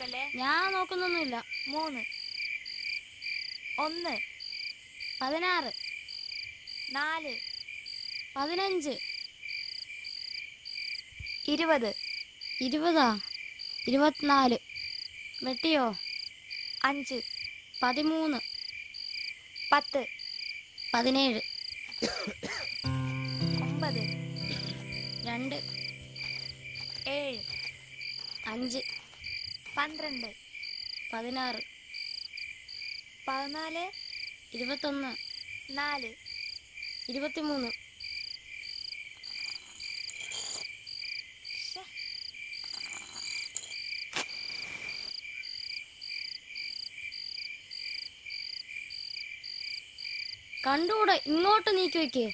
നോക്കല്ലേ ഞാൻ നോക്കുന്നൊന്നുമില്ല മൂന്ന് ഒന്ന് പതിനാറ് നാല് പതിനഞ്ച് ഇരുപത് ഇരുപതാ ഇരുപത്തിനാല് വെട്ടിയോ അഞ്ച് പതിമൂന്ന് പത്ത് പതിനേഴ് ഒമ്പത് രണ്ട് ഏഴ് അഞ്ച് പന്ത്രണ്ട് പതിനാറ് പതിനാല് ഇരുപത്തൊന്ന് നാല് ഇരുപത്തിമൂന്ന് ശ്ശെ. കണ്ടുകൂടെ ഇങ്ങോട്ട് നീക്കി വെക്കേ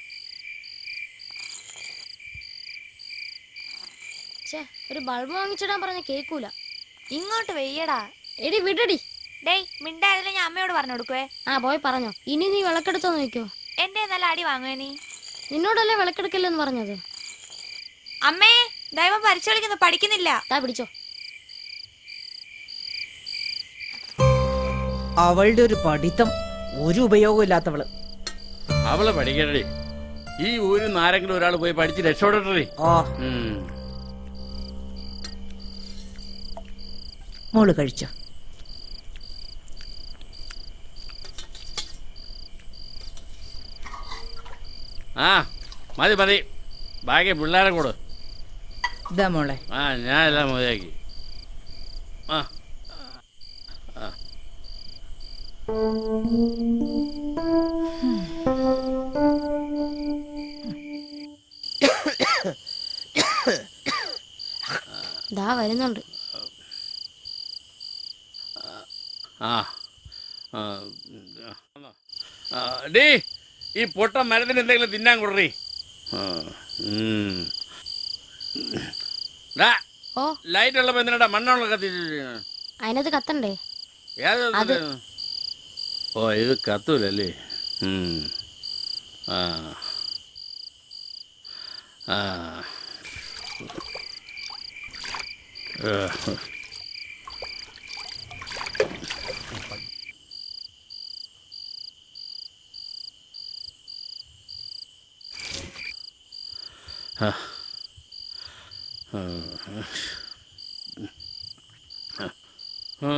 ഛേ ഒരു ബൾബ് വാങ്ങിച്ചിടാൻ പറഞ്ഞ കേക്കൂല ഇങ്ങോട്ട് വെയ്യടാ എടി വിടടി ഡേയ് മിണ്ടായിരുന്നില്ല ഞാൻ അമ്മയോട് പറഞ്ഞു കൊടുക്കുവേ ആ പോയി പറഞ്ഞോ ഇനി നീ വിളക്കെടുത്തോ നോക്കിയോ എന്റെ നല്ല അടി വാങ്ങുവേ നീ നിന്നോടല്ലേ വിളക്കെടുക്കില്ലെന്ന് പറഞ്ഞത് അമ്മേ ദൈവം പരിശോധിക്കുന്നു പഠിക്കുന്നില്ല താ പിടിച്ചോ അവളുടെ ഒരു പഠിത്തം ഒരു ഉപയോഗമില്ലാത്തവള് അവള് പഠിക്കട്ടെ ഈ ഊരിൽ നിന്ന് ആരെങ്കിലും ഒരാൾ പോയി പഠിച്ച് രക്ഷപ്പെടട്ടെ ആ മോള് കഴിച്ചോ ആ മതി മതി ബാക്കി പിള്ളേരെ കൂട് ഇതാ മോളെ ആ ഞാൻ എല്ലാം മതിയാക്കി ആ ആ. ദാ വരുന്നുണ്ട് ആ ആ, ആ, ഡീ ഈ പൊട്ട മരത്തിന് എന്തെങ്കിലും തിന്നാൻ കൊടുറി ഓ ലൈറ്റ് ഉള്ളപ്പോ എന്തിനാ മണ്ണുള്ള കത്തി അതിനകത്ത് കത്തണ്ടേ ഏത് അത്. ഓ ഇത് കത്തൂലല്ലേ ഉം. ആ ആ ഏഹ്. ആ. ആ. ആ.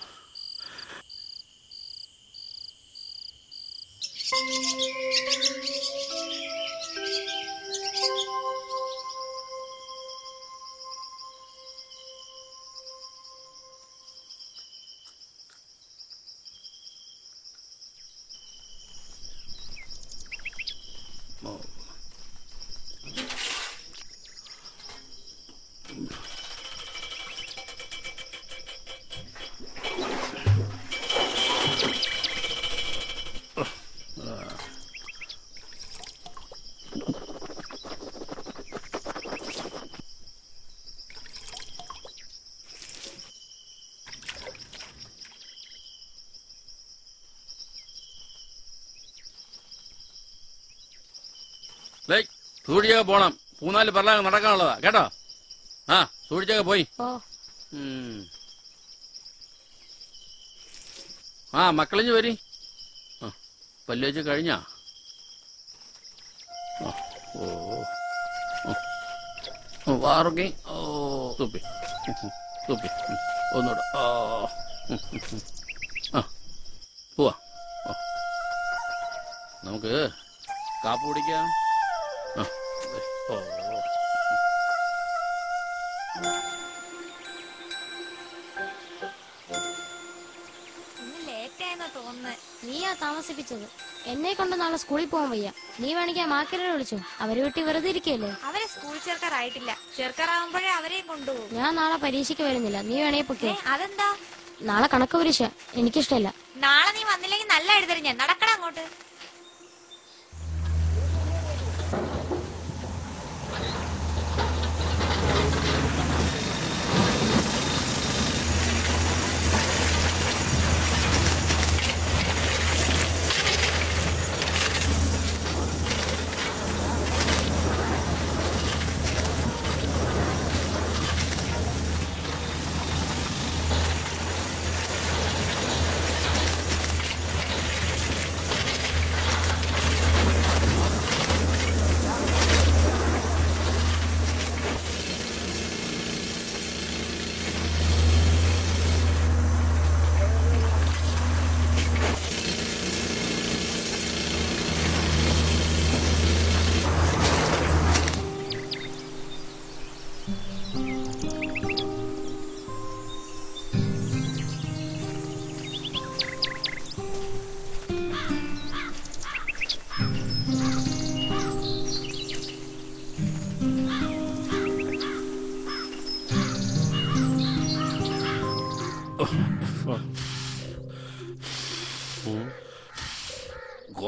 ഡേയ്, സൂക്ഷിച്ചൊക്കെ പോണം മൂന്നാല് പറലാങ് നടക്കാനുള്ളതാ കേട്ടോ ആ സൂക്ഷിച്ചൊക്കെ പോയി ഓ ഉം. ആ മക്കളിഞ്ഞ് വരി ആ പല്ല് വെച്ച് കഴിഞ്ഞാ ആ, ഓ ഓ. ഓ, വാറുകി ഓ തുപ്പി ഉം, ഉം, തുപ്പി ഉം, ഒന്നൂടെ ഓ ഉം, ഉം, ഉം. ആ പോവാ ഓ. നമുക്ക് കാപ്പ് കുടിക്കാം ആ ഓ ഇന്ന് ലേറ്റ് ആയെന്നാ തോന്നുന്നത് നീയാ താമസിപ്പിച്ചത് എന്നെ കൊണ്ട് നാളെ സ്കൂളിൽ പോകാൻ വയ്യ നീ വേണമെങ്കിൽ ആ മാക്കരെ വിളിച്ചോ അവര് വീട്ടിൽ വെറുതെ ഇരിക്കല്ലേ അവരെ സ്കൂൾ ചേർക്കാറായിട്ടില്ല ചേർക്കാറാവുമ്പോഴേ അവരെയും കൊണ്ടുപോകും ഞാൻ നാളെ പരീക്ഷയ്ക്ക് വരുന്നില്ല നീ വേണേ പൊക്കേ ഏ, അതെന്താ നാളെ കണക്ക് പരീക്ഷ എനിക്കിഷ്ടല്ല നാളെ നീ വന്നില്ലെങ്കിൽ നല്ല എഴുതരും ഞാൻ നടക്കണം അങ്ങോട്ട്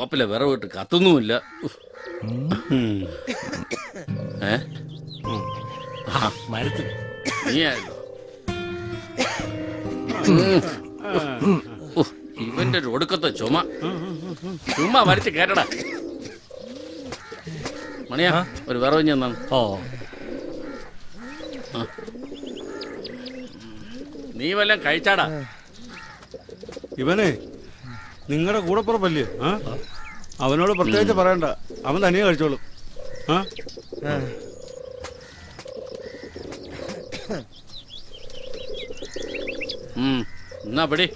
തോപ്പിലെ വിറവിട്ട് കത്തുന്നുമില്ല ഉഫ്. ഉം. ഏ മരത്ത് നീയായിരുന്നു ഉം. ഉഫ്. ഇവന്റെ ഒരു ഒടുക്കത്തെ ചുമ ചുമ വരച്ച് കേട്ടടാ മണിയാ ഒരു വിറവ് ഞാൻ തന്നു ഓ നീ വല്ലതും കഴിച്ചാടാ ഇവനെ നിങ്ങളുടെ കൂടപ്പുറപ്പല്ലേ ആ അവനോട് പ്രത്യേകിച്ച് പറയണ്ട അവൻ തനിയെ കഴിച്ചോളും ആ ഉം. എന്നാ പിടി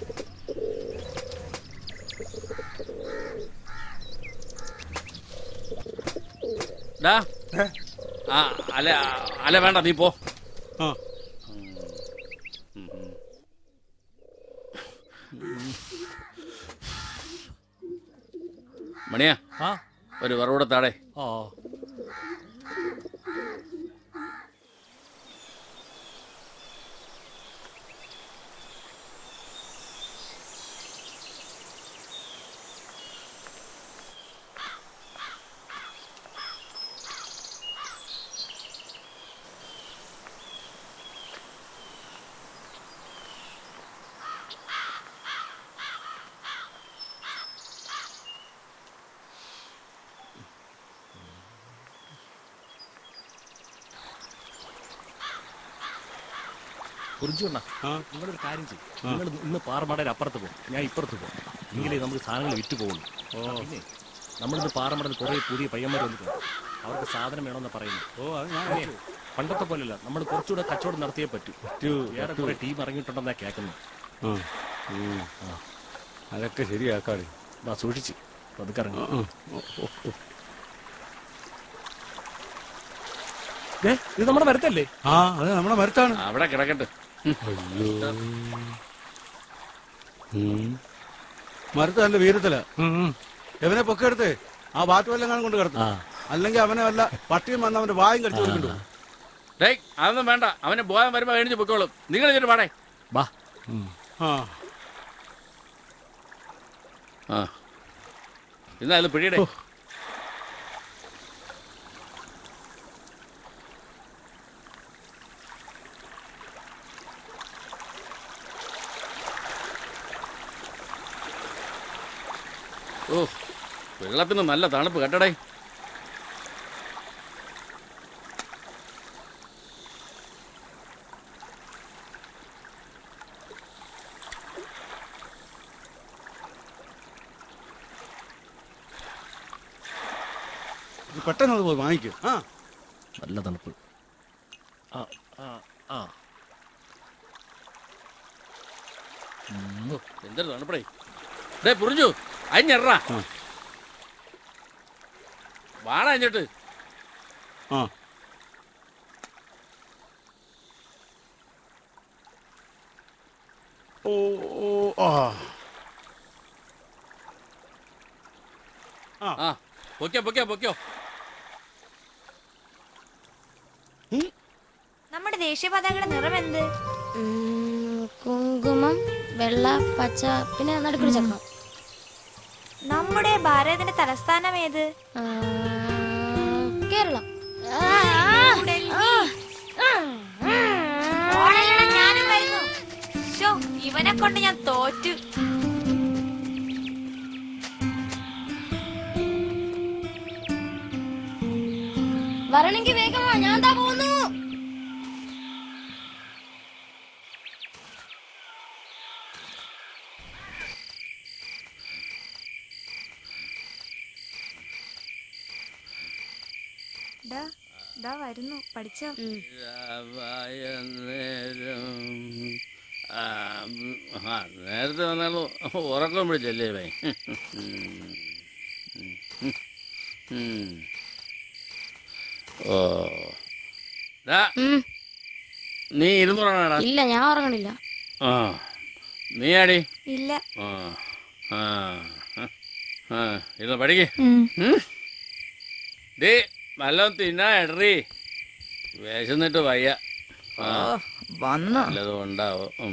ഡാ ആ അല്ല അല്ല വേണ്ട നീ പോ ആ മണിയാ ആ ഒരു വിറവിടെ താടേ ഓ കുറിച്ചുകൊണ്ടാ ആ. നിങ്ങളൊരു കാര്യം ചെയ്യും നിങ്ങൾ ഇന്ന് പാറമടയുടെ അപ്പുറത്ത് പോകും ഞാൻ ഇപ്പുറത്ത് പോകും എങ്കിലേ നമുക്ക് സാധനങ്ങൾ വിറ്റ് പോകുള്ളൂ പിന്നെ നമ്മളിന്ന് പാറമടയിൽ കുറേ പുതിയ പയ്യന്മാർ വന്നിട്ടുണ്ട് അവർക്ക് സാധനം വേണമെന്ന് പറയുന്നു ഓ അത് ഞാൻ പിന്നെ പണ്ടത്തെ പോലെയല്ല നമ്മൾ കുറച്ചുകൂടെ കച്ചവടം നടത്തിയേ പറ്റൂ പറ്റൂ, വേറെ കുറെ ടീം ഇറങ്ങിയിട്ടുണ്ടെന്നാ കേൾക്കുന്നു ആ ഉം. അതൊക്കെ ശരിയാക്കാടി വാ സൂക്ഷിച്ച് പതുക്കെ ഇറങ്ങി ആ, ആ. ഓ, ഓ, ഓ. ദേ, ഇത് നമ്മുടെ മരത്തല്ലേ ആ അത് നമ്മുടെ മരത്താണ് അവിടെ കിടക്കട്ടെ ഉം. അയ്യോ ഉം. മരത്ത് നല്ല വീരത്തില ഇവനെ പൊക്കെടുത്ത് ആ ബാറ്റ് വല്ലം കാണാൻ കൊണ്ട് കിടത്തും ആ. അല്ലെങ്കിൽ അവനെ വല്ല പട്ടിയും വന്ന് അവന്റെ വായും കടിച്ചു കൊടുക്കണ്ടു ഡേയ് അതൊന്നും വേണ്ട അവന് ബോധം വരുമ്പോ എഴുതി പൊക്കോളും നിങ്ങൾ ഇതിട്ട് പാടേ വാ ആ ആ എന്നാ അത് പിടിയടേ ഓ വെള്ളത്തിന് നല്ല തണുപ്പ് കേട്ടടേ ഇത് പെട്ടെന്ന് അത് പോയി വാങ്ങിക്കും ആ നല്ല തണുപ്പ് ആ ആ ആ ഓ, എന്തൊരു തണുപ്പടേ ഡേ പുറിഞ്ഞു അഞ്ഞെറാ ആ. വാടാ അഞ്ഞിട്ട് ആ ഓ ഓ ആ ആ പൊക്കോ പൊക്കോ പൊക്കോ നമ്മുടെ ദേശീയ പതാകയുടെ നിറം എന്ത് ഉം, കുങ്കുമം വെള്ള പച്ച പിന്നെ നടുക്കൊരു ചക്രം നമ്മുടെ ഭാരതത്തിന്റെ തലസ്ഥാനം ഏത് ആ, കേരളം ന്യൂഡൽഹി. ഓടല്ലടാ, ഞാനും വരുന്നു ശോ, ഇവനെ കൊണ്ട് ഞാൻ തോറ്റു വരണെങ്കി വേഗമാ ഞാൻ എന്താ പോകുന്നു ദാ, ദാ വരുന്നു പഠിച്ചോ നേരം ആ ഉം, ആ, നേരത്തെ വന്നാലും ഉറക്കം പിടിച്ചല്ലേ ഇവൻ ഉം. ഓ ഡാ, ഉം, നീ ഇരുന്നൂറാണാടാ ഇല്ല ഞാൻ ഉറങ്ങണില്ല ആ നീ ആടി ഇല്ല ആ ആ ആ ഇരുന്ന് പഠിക്കേ ഉം. ഡേ വല്ലതും തിന്നാ എടറി വിശന്നിട്ട് വയ്യ ആ വന്നു വല്ലതും ഉണ്ടാവും ഉം.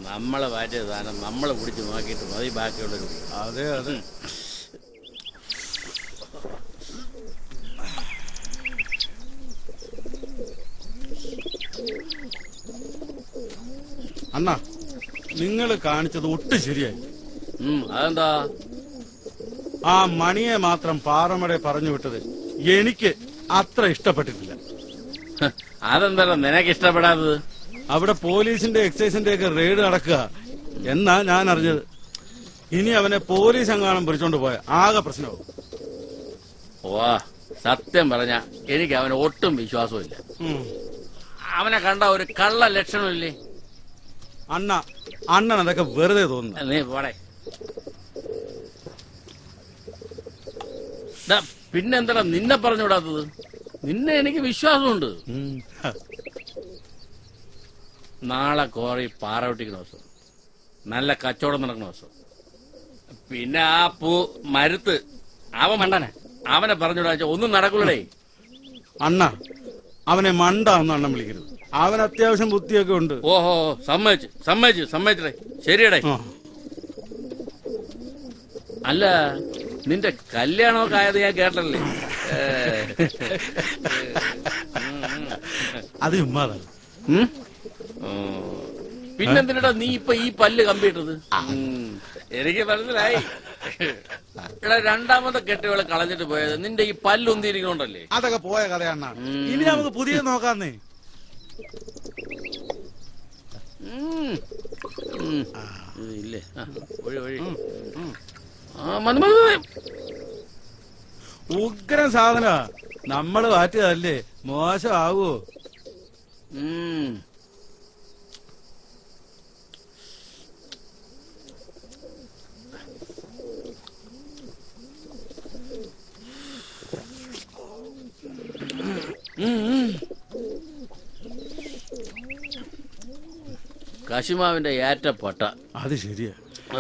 നമ്മളെ മാറ്റിയ സാധനം നമ്മളെ കുടിച്ച് നോക്കിയിട്ട് മതി ബാക്കിയുള്ളവർ കുടിക്കും അതെ അതെ അണ്ണ നിങ്ങൾ കാണിച്ചത് ഒട്ടും ശരിയായി ഉം, അതെന്താ ആ മണിയെ മാത്രം പാറമടെ പറഞ്ഞു വിട്ടത് എനിക്ക് അത്ര ഇഷ്ടപ്പെട്ടിട്ടില്ല ഹ്, അതെന്താ നിനക്ക് ഇഷ്ടപ്പെടാത്തത് അവിടെ പോലീസിന്റെ എക്സൈസിന്റെ ഒക്കെ റെയ്ഡ് നടക്കുക എന്നാ ഞാൻ അറിഞ്ഞത് ഇനി അവനെ പോലീസ് എങ്ങാനും പിടിച്ചോണ്ട് പോയ ആകെ പ്രശ്നമാവും ഓ സത്യം പറഞ്ഞ എനിക്ക് അവന് ഒട്ടും വിശ്വാസമില്ല ഉം. അവനെ കണ്ട ഒരു കള്ള ലക്ഷണമില്ലേ അണ്ണ അണ്ണൻ അതൊക്കെ വെറുതെ തോന്നുന്നു നീ പോടെ ദാ, പിന്നെന്താ നിന്നെ പറഞ്ഞുവിടാത്തത് നിന്നെ എനിക്ക് വിശ്വാസമുണ്ട് ഉം. ഹ. നാളെ കോറി പാറ പൊട്ടിക്കുന്ന ദിവസം നല്ല കച്ചവടം നടക്കുന്ന ദിവസം പിന്നെ ആ പൂ മരുത്ത് അവൻ മണ്ടനെ അവനെ പറഞ്ഞുവിടാച്ച ഒന്നും നടക്കൂലേ അണ്ണ അവനെ മണ്ട എന്ന് അണ്ണൻ വിളിക്കരുത് അവൻ അത്യാവശ്യം ബുദ്ധിയൊക്കെ ഉണ്ട് ഓഹോ സമ്മതിച്ച് സമ്മതിച്ച് സമ്മതിച്ചടേ ശരിയടേ ആ. അല്ല നിന്റെ കല്യാണമൊക്കെ ആയത് ഞാൻ കേട്ടല്ലേ ഏ. അത് ചുമ്മാതാണ് ഉം? ഓ. പിന്നെന്തിനടാ നീ ഇപ്പൊ ഈ പല്ല് കമ്പിട്ടത് ഉം. എനിക്ക് മനസ്സിലായി എടാ രണ്ടാമത്തെ കെട്ടുകളെ കളഞ്ഞിട്ട് പോയത് നിന്റെ ഈ പല്ല് ഉന്തിരിക്കണോണ്ടല്ലേ അതൊക്കെ പോയ കഥയണ്ണ ഉം. ഇനി നമുക്ക് പുതിയ നോക്കാന്നേ ഉം. ഉം. ഇത് ഇല്ലേ ആ, ഒഴി ഒഴി ആ മതി മതി മതി. ഉഗ്രം സാധന നമ്മള് മാറ്റിയതല്ലേ മോശമാവോ ഉം. ഉം, ഉം. കശുമാവിന്റെ ഏറ്റപ്പട്ട അത് ശരിയാ ഏ.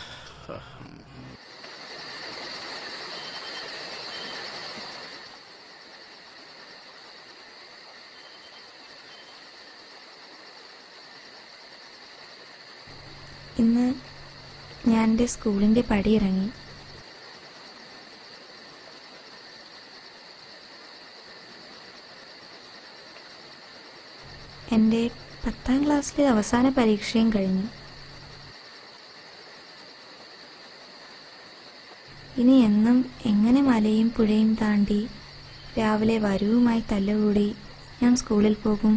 ഇന്ന് ഞാൻ എൻ്റെ സ്കൂളിൻ്റെ പടിയിറങ്ങി എൻ്റെ പത്താം ക്ലാസ്സിലെ അവസാന പരീക്ഷയും കഴിഞ്ഞു ഇനി എന്നും എങ്ങനെ മലയും പുഴയും താണ്ടി രാവിലെ വരവുമായി തല്ലുകൂടി ഞാൻ സ്കൂളിൽ പോകും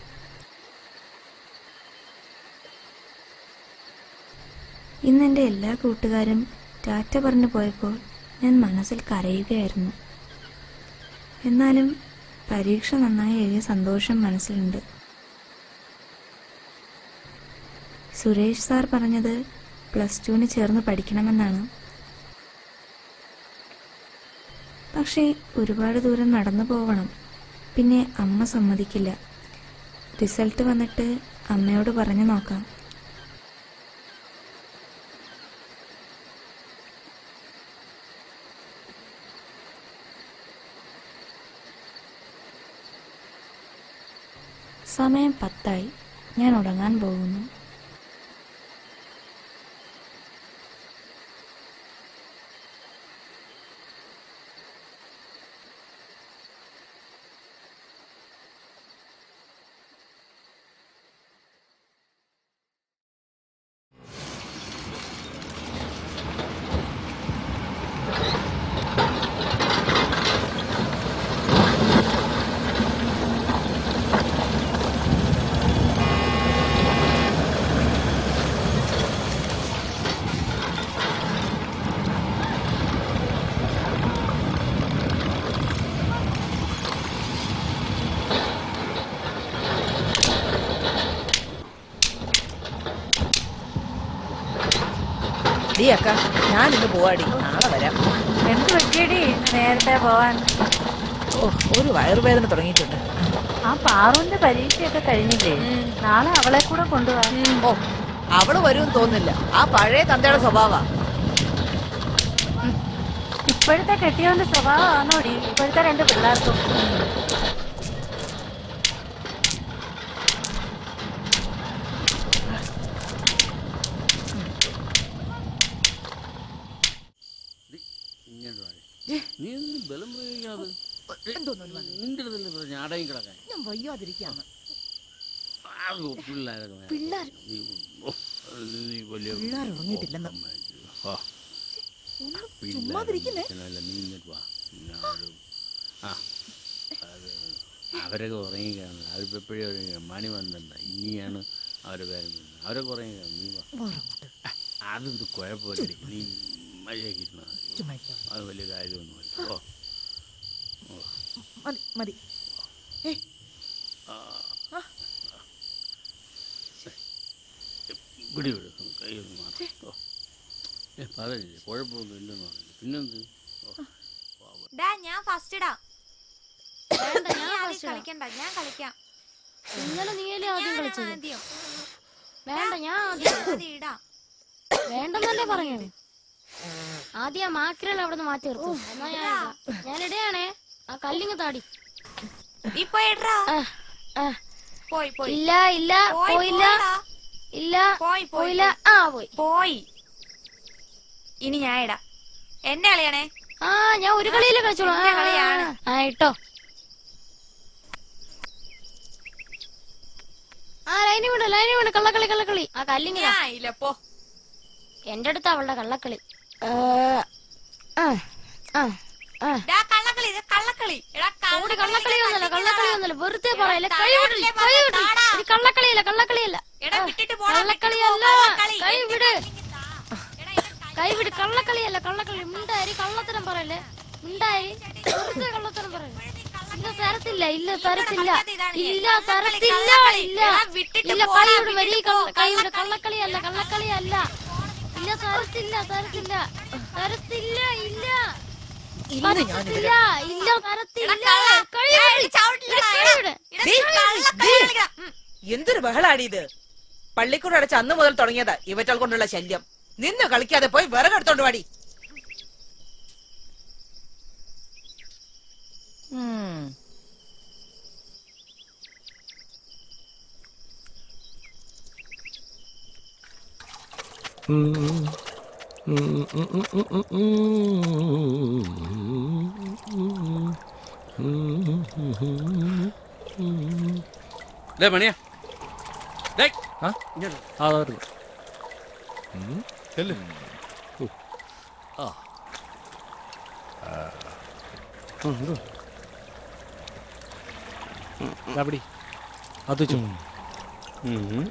ഇന്ന് എൻ്റെ എല്ലാ കൂട്ടുകാരും ടാറ്റ പറഞ്ഞു പോയപ്പോൾ ഞാൻ മനസ്സിൽ കരയുകയായിരുന്നു എന്നാലും പരീക്ഷ നന്നായി എഴുതിയ സന്തോഷം മനസ്സിലുണ്ട് സുരേഷ് സാർ പറഞ്ഞത് പ്ലസ് ടുവിന് ചേർന്ന് പഠിക്കണമെന്നാണ് പക്ഷേ ഒരുപാട് ദൂരം നടന്നു പോവണം പിന്നെ അമ്മ സമ്മതിക്കില്ല റിസൾട്ട് വന്നിട്ട് അമ്മയോട് പറഞ്ഞു നോക്കാം സമയം പത്തായി ഞാൻ ഉറങ്ങാൻ പോകുന്നു ഡീ അക്ക ഞാൻ ഇന്ന് പോവാടി നാളെ വരാം എന്ത് പറ്റിയടി നേരത്തെ പോവാൻ ഓ ഒരു വയറുവേദന തുടങ്ങിയിട്ടുണ്ട് ആ പാറുവിന്റെ പരീക്ഷയൊക്കെ കഴിഞ്ഞില്ലേ നാളെ അവളെ കൂടെ കൊണ്ടുപോവാ ഓ അവള് വരുമെന്ന് തോന്നുന്നില്ല ആ പഴയ തന്തയുടെ സ്വഭാവ ഇപ്പോഴത്തെ കെട്ടിയവന്റെ സ്വഭാവമാണോടി ഇപ്പോഴത്തെ രണ്ട് പിള്ളേർക്കും നീ എന്തിന് ബലം പ്രയോഗിക്കാത് നിന്റെ അടുത്തല്ലേ പറഞ്ഞ അടയും കിടക്കാൻ ഞാൻ വയ്യാതിരിക്കാണ് ആ, പിള്ളേരൊക്കെ പിള്ളേർ നീ ഓ, നീ വലിയ പിള്ളേർ ഉറങ്ങിയിട്ടില്ലെന്ന് ആ, ചുമ്മാതിരിക്കുന്നേ പിള്ളേരല്ല, നീ ഇങ്ങോട്ട് വാ ഞാനൊരു- ആ അത് അവരൊക്കെ ഉറങ്ങിക്കാണ് അവരിപ്പോ എപ്പോഴും ഉറങ്ങി മണി വന്നിട്ടുണ്ട് ഇനിയാണ് അവരെ പേരും വരുന്നത്. അവരൊക്കെ ഉറങ്ങിക്കാണ് നീ വാ വേറങ്ങോട്ട് ആ, അതൊരു കുഴപ്പമില്ല നീ മര്യാദയ്ക്ക് ഇരുന്നാ മതി. ചുമ്മാ ഇരിക്കാം. അത് വലിയ കാര്യമൊന്നുമല്ല ഓ മതി മതി ഏ പിടി വിടും കൈ ഒന്ന് മാറി ഓ ഏ പറയില്ലേ കുഴപ്പമൊന്നും ഇല്ലെന്ന് പറഞ്ഞു പിന്നെന്ത് ഓ ഡാ ഞാൻ ഫസ്റ്റ് ഇടാം വേണ്ട നീ ഞാൻ ആദ്യം first ഇടാം. കളിക്കണ്ട ഞാൻ കളിക്കാം ഇന്നലെ നീയല്ലേ ആദ്യം ഞാൻ കളിച്ചത് ആദ്യം വേണ്ട ഞാൻ ആദ്യം ആദ്യം ഇടാം വേണ്ടെന്നല്ലേ പറഞ്ഞത് ആദ്യം ആ മാക്കിരൽ അവിടെ നിന്ന് മാറ്റി നിർത്തും എന്നാ ഞാൻ ഇടാം. ഞാൻ ഇടയാണേ ആ കല്ലിങ് താടി ഇപ്പൊ ഇടറാ ആ, ആ. പോയി പോയി ഇല്ല ഇല്ല പോയി, പോയില്ല പോയിടാ. ഇല്ല പോയി, പോയി, പോയില്ല ആ പോയി പോയി ഇനി ഞാൻ ഇടാം എന്നെ കളിയാണേ ആ ഞാൻ ഒരു കളിയില് കളിച്ചോളൂ എന്റെ കളിയാണ്. ആ ഇട്ടോ ആ ലൈനി വിട് ലൈനി വിട് കള്ളക്കളി കള്ളക്കളി ആ കല്ലിങ് ഞാൻ ഇല്ല പോ എന്റെ അടുത്ത് അവളുടെ കള്ളക്കളി ആ, ആ, ആ, ആ. ഡാ കള്ളക്കളി ഇത് കള്ളക്കളി എടാ ഓടി കള്ളക്കളി ഒന്നല്ല കള്ളക്കളി ഒന്നല്ല വെറുതെ പറയല്ലേ എടാ, കൈ വിട് താഴെ കൈ വിട് താടാ. ഇത് കള്ളക്കളിയല്ല കള്ളക്കളിയല്ല എടാ ആ, വിട്ടിട്ട് പോടാ കള്ളക്കളിയല്ല കളി കൈ എന്റെ വിട് കണ്ണിക്ക് താ. എടാ ഇത് കൈ വിട് കള്ളക്കളിയല്ല കള്ളക്കളി മിണ്ടായി കള്ളത്തരം പറയല്ലേ മിണ്ടായി വെറുതെ കള്ളത്തരം പറയല്ലേ ഇല്ല തരത്തില്ല ഇല്ല തരത്തില്ല ഇല്ല തരത്തില്ല ഇല്ല ഇല്ല കൈ വിട് വരി കള്ള- കൈ വിട് കള്ളക്കളിയല്ല കള്ളക്കളിയല്ല ഇല്ല തരത്തില്ല തരത്തില്ല തരത്തില്ല ഇല്ല ഇന്ന് ഞാൻ തരത്തില്ല ഇല്ല തരത്തില്ല എടാ, കള്ള. കൈ ഏയ്, വിട്. ഇത് ചവിട്ടില്ലടാ, കൈ എടാ. വിട്. എടാ, ദേ, കള്ളക്കളി ദേ. കളിക്കടാ. ഉം. എന്തൊരു ബഹളാടി ഇത് പള്ളിക്കൂട് അടച്ച അന്ന് മുതൽ തുടങ്ങിയതാ ഇവറ്റൽ കൊണ്ടുള്ള ശല്യം നിന്ന് കളിക്കാതെ പോയി വിറകെടുത്തോണ്ട് വാടി ഉം. ഡേ മണിയാ ഡേ ആ ഇങ്ങോട്ട് ആ അതായിരുന്നു ചെല്ല്. ആ അവിടെ അത് വെച്ചോ. ഉം.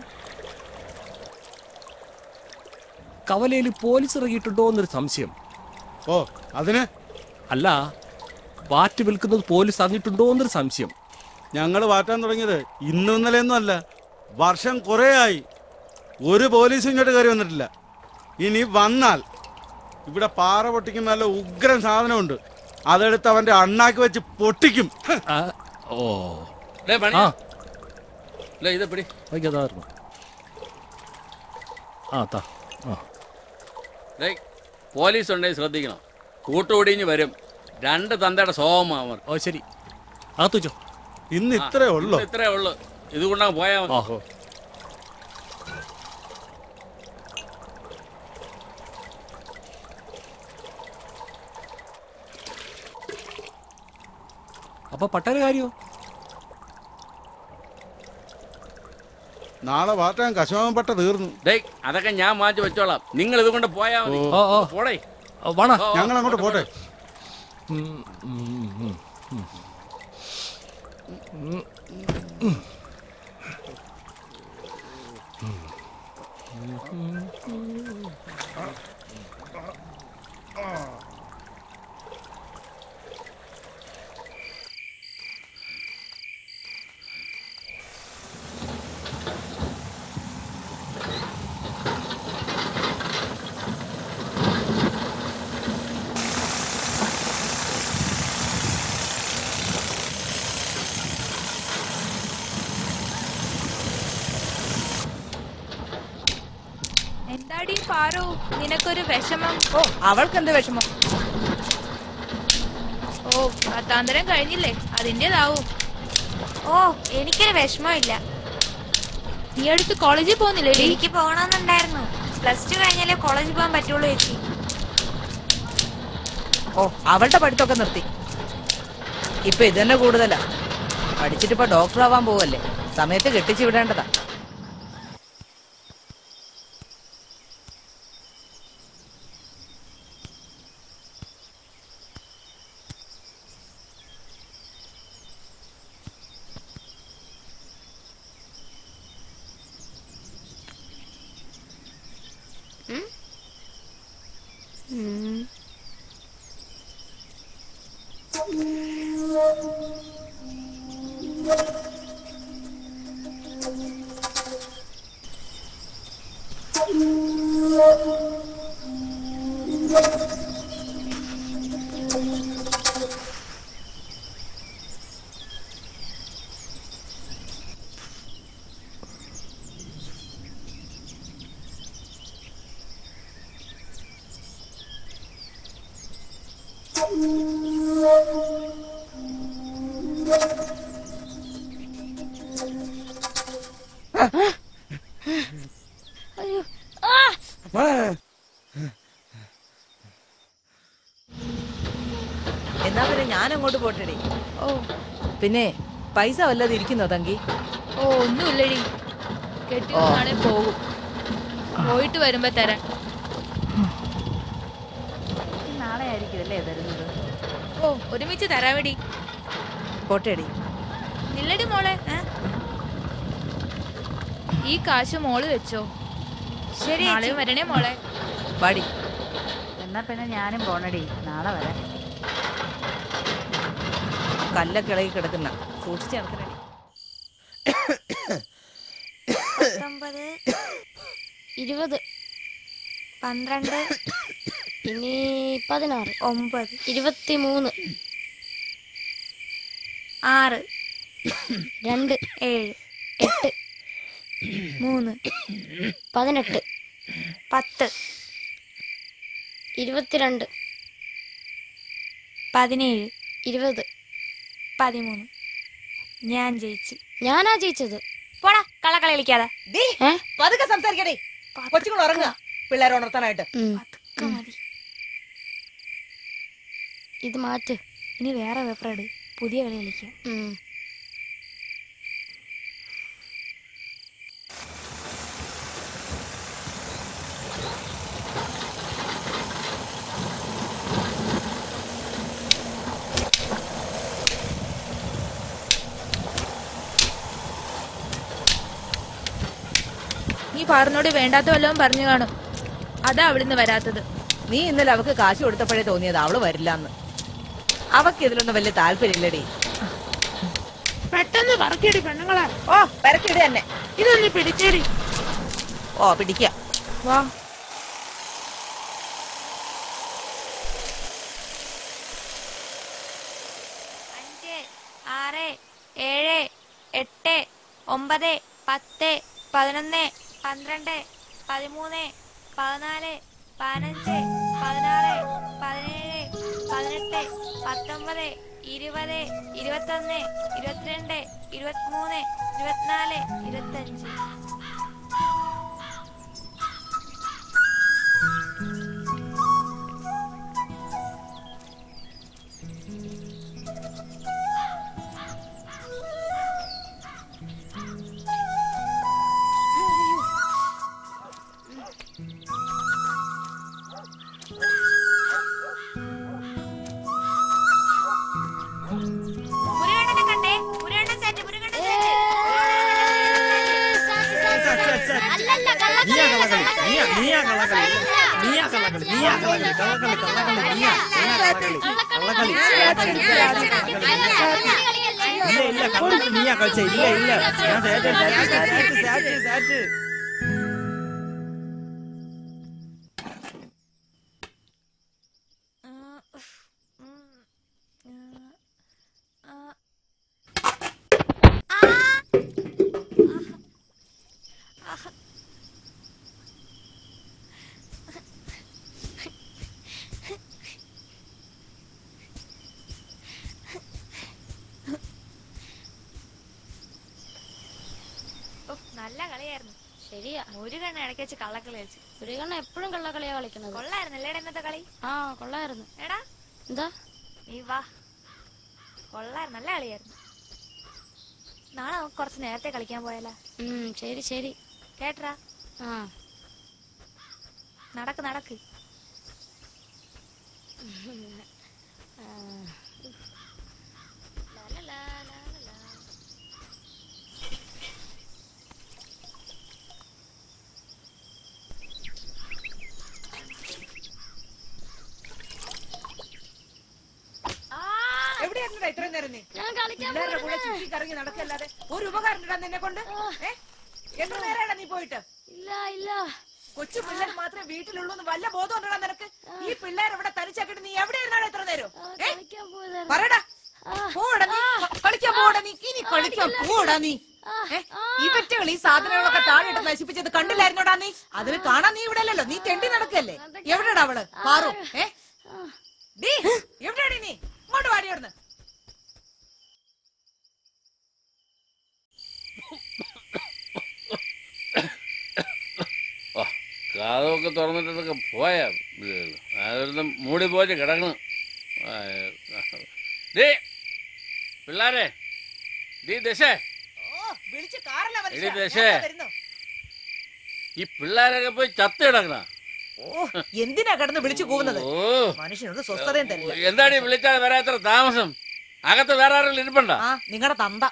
കവലയിൽ പോലീസ് ഇറങ്ങിയിട്ടുണ്ടോ എന്നൊരു സംശയം ഓ അതിന് അല്ല വാറ്റ് വിൽക്കുന്നത് പോലീസ് അറിഞ്ഞിട്ടുണ്ടോ എന്നൊരു സംശയം ഞങ്ങൾ വാറ്റാൻ തുടങ്ങിയത് ഇന്നും ഇന്നലെയൊന്നും അല്ല വർഷം കുറേ ആയി ഒരു പോലീസും ഇങ്ങോട്ട് കയറി വന്നിട്ടില്ല ഇനി വന്നാൽ ഇവിടെ പാറ പൊട്ടിക്കുന്ന നല്ല ഉഗ്രൻ സാധനമുണ്ട് അതെടുത്ത് അവന്റെ അണ്ണാക്ക് വെച്ച് പൊട്ടിക്കും ഹ്. ആ, ഓ ഡേ ആ മണിയാ ഡേ ഇത് പിടി എനിക്ക് അതായിരുന്നു ആ താ ആ ഡേ പോലീസ് ഉണ്ടെങ്കിൽ ശ്രദ്ധിക്കണം കൂട്ടുകൂടിഞ്ഞ് വരും രണ്ട് തന്തയുടെ സ്വഭാവമാവർ ഓ ശരി അകത്ത് വെച്ചോ ഇന്ന് ഇത്രേ ഉള്ളൂ ഇത്രേ ഉള്ളു ഇതുകൊണ്ടങ്ങ് പോയാ മതി ആഹോ അപ്പൊ പട്ടേല കാര്യോ നാളെ വാറ്റാൻ കശോമപ്പെട്ട തീർന്നു ഡേ അതൊക്കെ ഞാൻ മാറ്റി വെച്ചോളാം നിങ്ങൾ ഇതുകൊണ്ട് പോയാ മതി ഓ ഓ പോടേ ഓ, വാണ ഓ, ഓ, ഞങ്ങൾ അങ്ങോട്ട് പോട്ടെ ഉം, ഉം, ഉം, ഉം. എന്താടി പാറു നിനക്കൊരു വിഷമം ഓ അവൾക്ക് എന്ത് വിഷമം ഓ പത്താന്തരം കഴിഞ്ഞില്ലേ അതിന്റേതാവും ഓ എനിക്കൊരു വിഷമമില്ല നീ അടുത്ത് കോളേജിൽ പോകുന്നില്ലേ എനിക്ക് പോകണമെന്നുണ്ടായിരുന്നു പ്ലസ് ടു കഴിഞ്ഞാലേ കോളേജിൽ പോകാൻ പറ്റുള്ളൂ ചേച്ചി ഓ അവളുടെ പഠിത്തമൊക്കെ നിർത്തി ഇപ്പൊ ഇത് തന്നെ കൂടുതലാ പഠിച്ചിട്ട് ഇപ്പൊ ഡോക്ടർ ആവാൻ പോവല്ലേ സമയത്ത് കെട്ടിച്ചു വിടേണ്ടതാ അയ്യോ ആ എന്നാ പിന്നെ ഞാൻ അങ്ങോട്ട് പോട്ടെടി ഓ പിന്നെ പൈസ വല്ലതും ഇരിക്കുന്നോ തങ്കി ഓ ഒന്നുമില്ലടി കെട്ടി നാളെ പോകും പോയിട്ട് വരുമ്പോ തരാം നാളെ ആയിരിക്കും അല്ലേ തരുന്നത് ഓ ഒരുമിച്ച് തരാവടി പോട്ടെടി നില്ലടി മോളെ ഏ? ഈ കാശ് മോള് വെച്ചോ ശരി നാളെയും വരണേ മോളെ പാടി എന്നാ പിന്നെ ഞാനും പോണടി നാളെ വരാം കല്ലൊക്കെ ഇളകി കിടക്കുന്ന സൂക്ഷിച്ച് നടക്കണടി പത്തൊമ്പത് ഇരുപത് പന്ത്രണ്ട് ഇനി പതിനാറ് ഒമ്പത് ഇരുപത്തിമൂന്ന് ആറ് രണ്ട് ഏഴ് എട്ട് മൂന്ന് പതിനെട്ട് പത്ത് ഇരുപത്തിരണ്ട് പതിനേഴ് ഇരുപത് പതിമൂന്ന് ഞാൻ ജയിച്ചു ഞാനാ ജയിച്ചത് പോടാ കള്ളക്കളി കളിക്കാതെ ദേ, ഏ? പതുക്കെ സംസാരിക്കടേ കൊച്ചുങ്ങൾ ഉറങ്ങുക പിള്ളേരെ ഉണർത്താനായിട്ട് പതുക്കെ മതി ഇത് മാറ്റ് ഇനി വേറെ പേപ്പർ പുതിയ കളി കളിക്കാം നീ പാറിനോട് വേണ്ടാത്ത വല്ലതും പറഞ്ഞു കാണും അതാ അവിടുന്ന് വരാത്തത് നീ ഇന്നലെ അവക്ക് കാശ് കൊടുത്തപ്പോഴേ തോന്നിയത് അവള് വരില്ലാന്ന് അവക്ക് ഇതിലൊന്നും വലിയ താല്പര്യമില്ലടി പെട്ടെന്ന് പറക്കടി പെണ്ണുങ്ങളെ ഓ പരക്കിട തന്നെ ഇതൊന്ന് പിടിച്ചേടി ഓ പിടിക്ക വാ അഞ്ച് ആറ് ഏഴ് എട്ട് ഒമ്പത് പത്ത് പതിനൊന്ന് പന്ത്രണ്ട് പതിമൂന്ന് പതിനാല് പതിനഞ്ച് പതിനാറ് പതിനേഴ് പതിനെട്ട് പത്തൊമ്പത് ഇരുപത് ഇരുപത്തൊന്ന് ഇരുപത്തിരണ്ട് ഇരുപത്തിമൂന്ന് ഇരുപത്തിനാല് ഇരുപത്തഞ്ച് മുരുകണ്ണനെ കണ്ടേ മുരുകണ്ണൻ സെറ്റ് മുരുകണ്ണൻ നീയാ കള്ളക്കളി നീയാ നീയാ കള്ളക്കളി നീയാ കള്ളക്കളി നീയാ കള്ളക്കളി കള്ളക്കളി കള്ളക്കളി നീയാ നീയാ കള്ളക്കളി കള്ളക്കളി ഇല്ല ഇല്ല കള്ളക്കളി നീയാ കളിച്ച ഇല്ല ഇല്ല ഞാൻ സാറ്റ് സാറ്റ് സാറ്റ് സാറ്റ് ഓ, നല്ല കളിയായിരുന്നു ശരിയാ മുരുകണ്ണ ഇടയ്ക്ക് വെച്ച് കള്ളക്കളി കളിച്ചു മുരുകണ്ണ എപ്പോഴും കള്ളക്കളിയാ കളിക്കുന്നത് കൊള്ളായിരുന്നല്ലേ ഇന്നത്തെ കളി ആ കൊള്ളായിരുന്നു എടാ എന്താ നീ വാ കൊള്ളായിരുന്നു നല്ല കളിയായിരുന്നു നാളെ നമുക്ക് കുറച്ച് നേരത്തെ കളിക്കാൻ പോയാലോ ഉം, ശരി ശരി കേട്ടറാ ആ നടക്ക് നടക്ക് എവിടെയായിരുന്നു ഇത്രയും നേരം നീ ഞാൻ കളിക്കാൻ പിള്ളേരുടെ കൂടെ പോയിരുന്നേ. ചുറ്റി കറങ്ങി നടക്കല്ലാതെ ഒരു ഉപകാരം ഇടാൻ നിന്നെ കൊണ്ട് ഏ? എത്ര നേരമാണ് നീ പോയിട്ട് ഇല്ല ഇല്ല കൊച്ചു പിള്ളേർ മാത്രമേ വീട്ടിലുള്ളൂ എന്ന് വല്ല ബോധം ഉണ്ടോ നിനക്ക് ഈ പിള്ളേർ ഇവിടെ തനിച്ചാക്കിട്ട് നീ എവിടെ ഇരുന്നാണ് എത്ര നേരം ആ, ഏ? കളിക്കാൻ പോയതായിരുന്നു പറയടാ ആ, പോടാ നീ കളിക്കാൻ പോടാ നീ ഇനി കളിക്കാൻ പോടാ നീ ആ, ഏ? ഇവറ്റകൾ ഈ സാധനങ്ങളൊക്കെ താഴെയിട്ട് നശിപ്പിച്ചത് കണ്ടില്ലായിരുന്നോടാ നീ അതിന് കാണാൻ നീ ഇവിടെ അല്ലല്ലോ നീ തെണ്ടി നടക്കല്ലേ എവിടെടാ അവള് പാറു ഏ ഡീ എവിടെയാടി നീ ഇങ്ങോട്ട് വാടി അവിടുന്ന് ഓ കാതൊക്കെ തുറന്നിട്ടൊക്കെ പോയാ അതൊന്നും മൂടി പോയിട്ട് കിടക്കണം ആ, ഡീ പിള്ളാരെ ഡീ ദശേ ഓ വിളിച്ച് കാറല്ല എടി ദശേ. വരുന്നു ഈ പിള്ളേരൊക്കെ പോയി ചത്ത് കിടക്കണ ഓ എന്തിനാ കിടന്ന് വിളിച്ചു പോകുന്നത് ഓ മനുഷ്യനൊരു സ്വസ്ഥതയും തരില്ല എന്താടി വിളിച്ചാൽ വരാത്ര താമസം അകത്ത് വേറെ ആരെങ്കിലും ഇരിപ്പണ്ട ആ നിങ്ങളുടെ തന്ത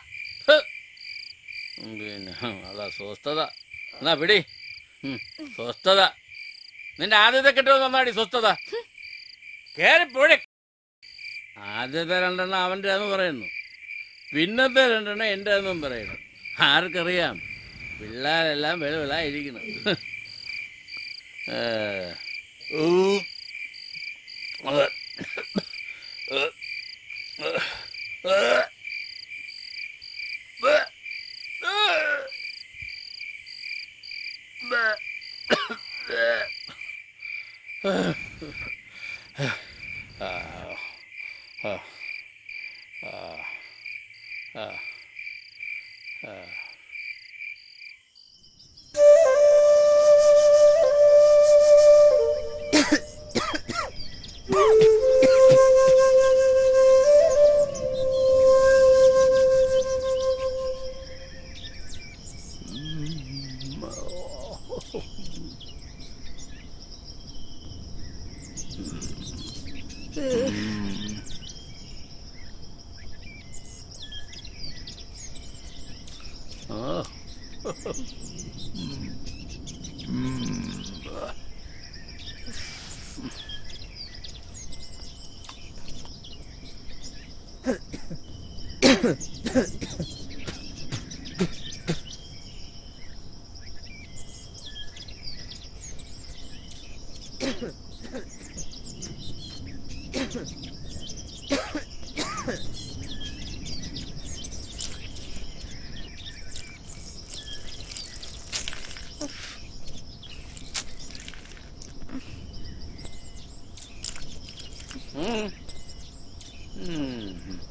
പിന്നെ അതാ സ്വസ്ഥത എന്നാ പിടി ഉം, സ്വസ്ഥത നിന്റെ ആദ്യത്തെ കെട്ടുമെന്ന് നന്നാടി സ്വസ്ഥത കേറിപ്പോഴെ ആദ്യത്തെ രണ്ടെണ്ണം അവൻ്റെ എന്ന് പറയുന്നു പിന്നത്തെ രണ്ടെണ്ണം എൻ്റെ എന്നും പറയുന്നു ആർക്കറിയാം പിള്ളേരെല്ലാം വെളുവിളായിരിക്കണം ഏ, ഊ. അത്. ഏ, ഏ, ഏ. ബേ. ആ. ഉം. ഉം.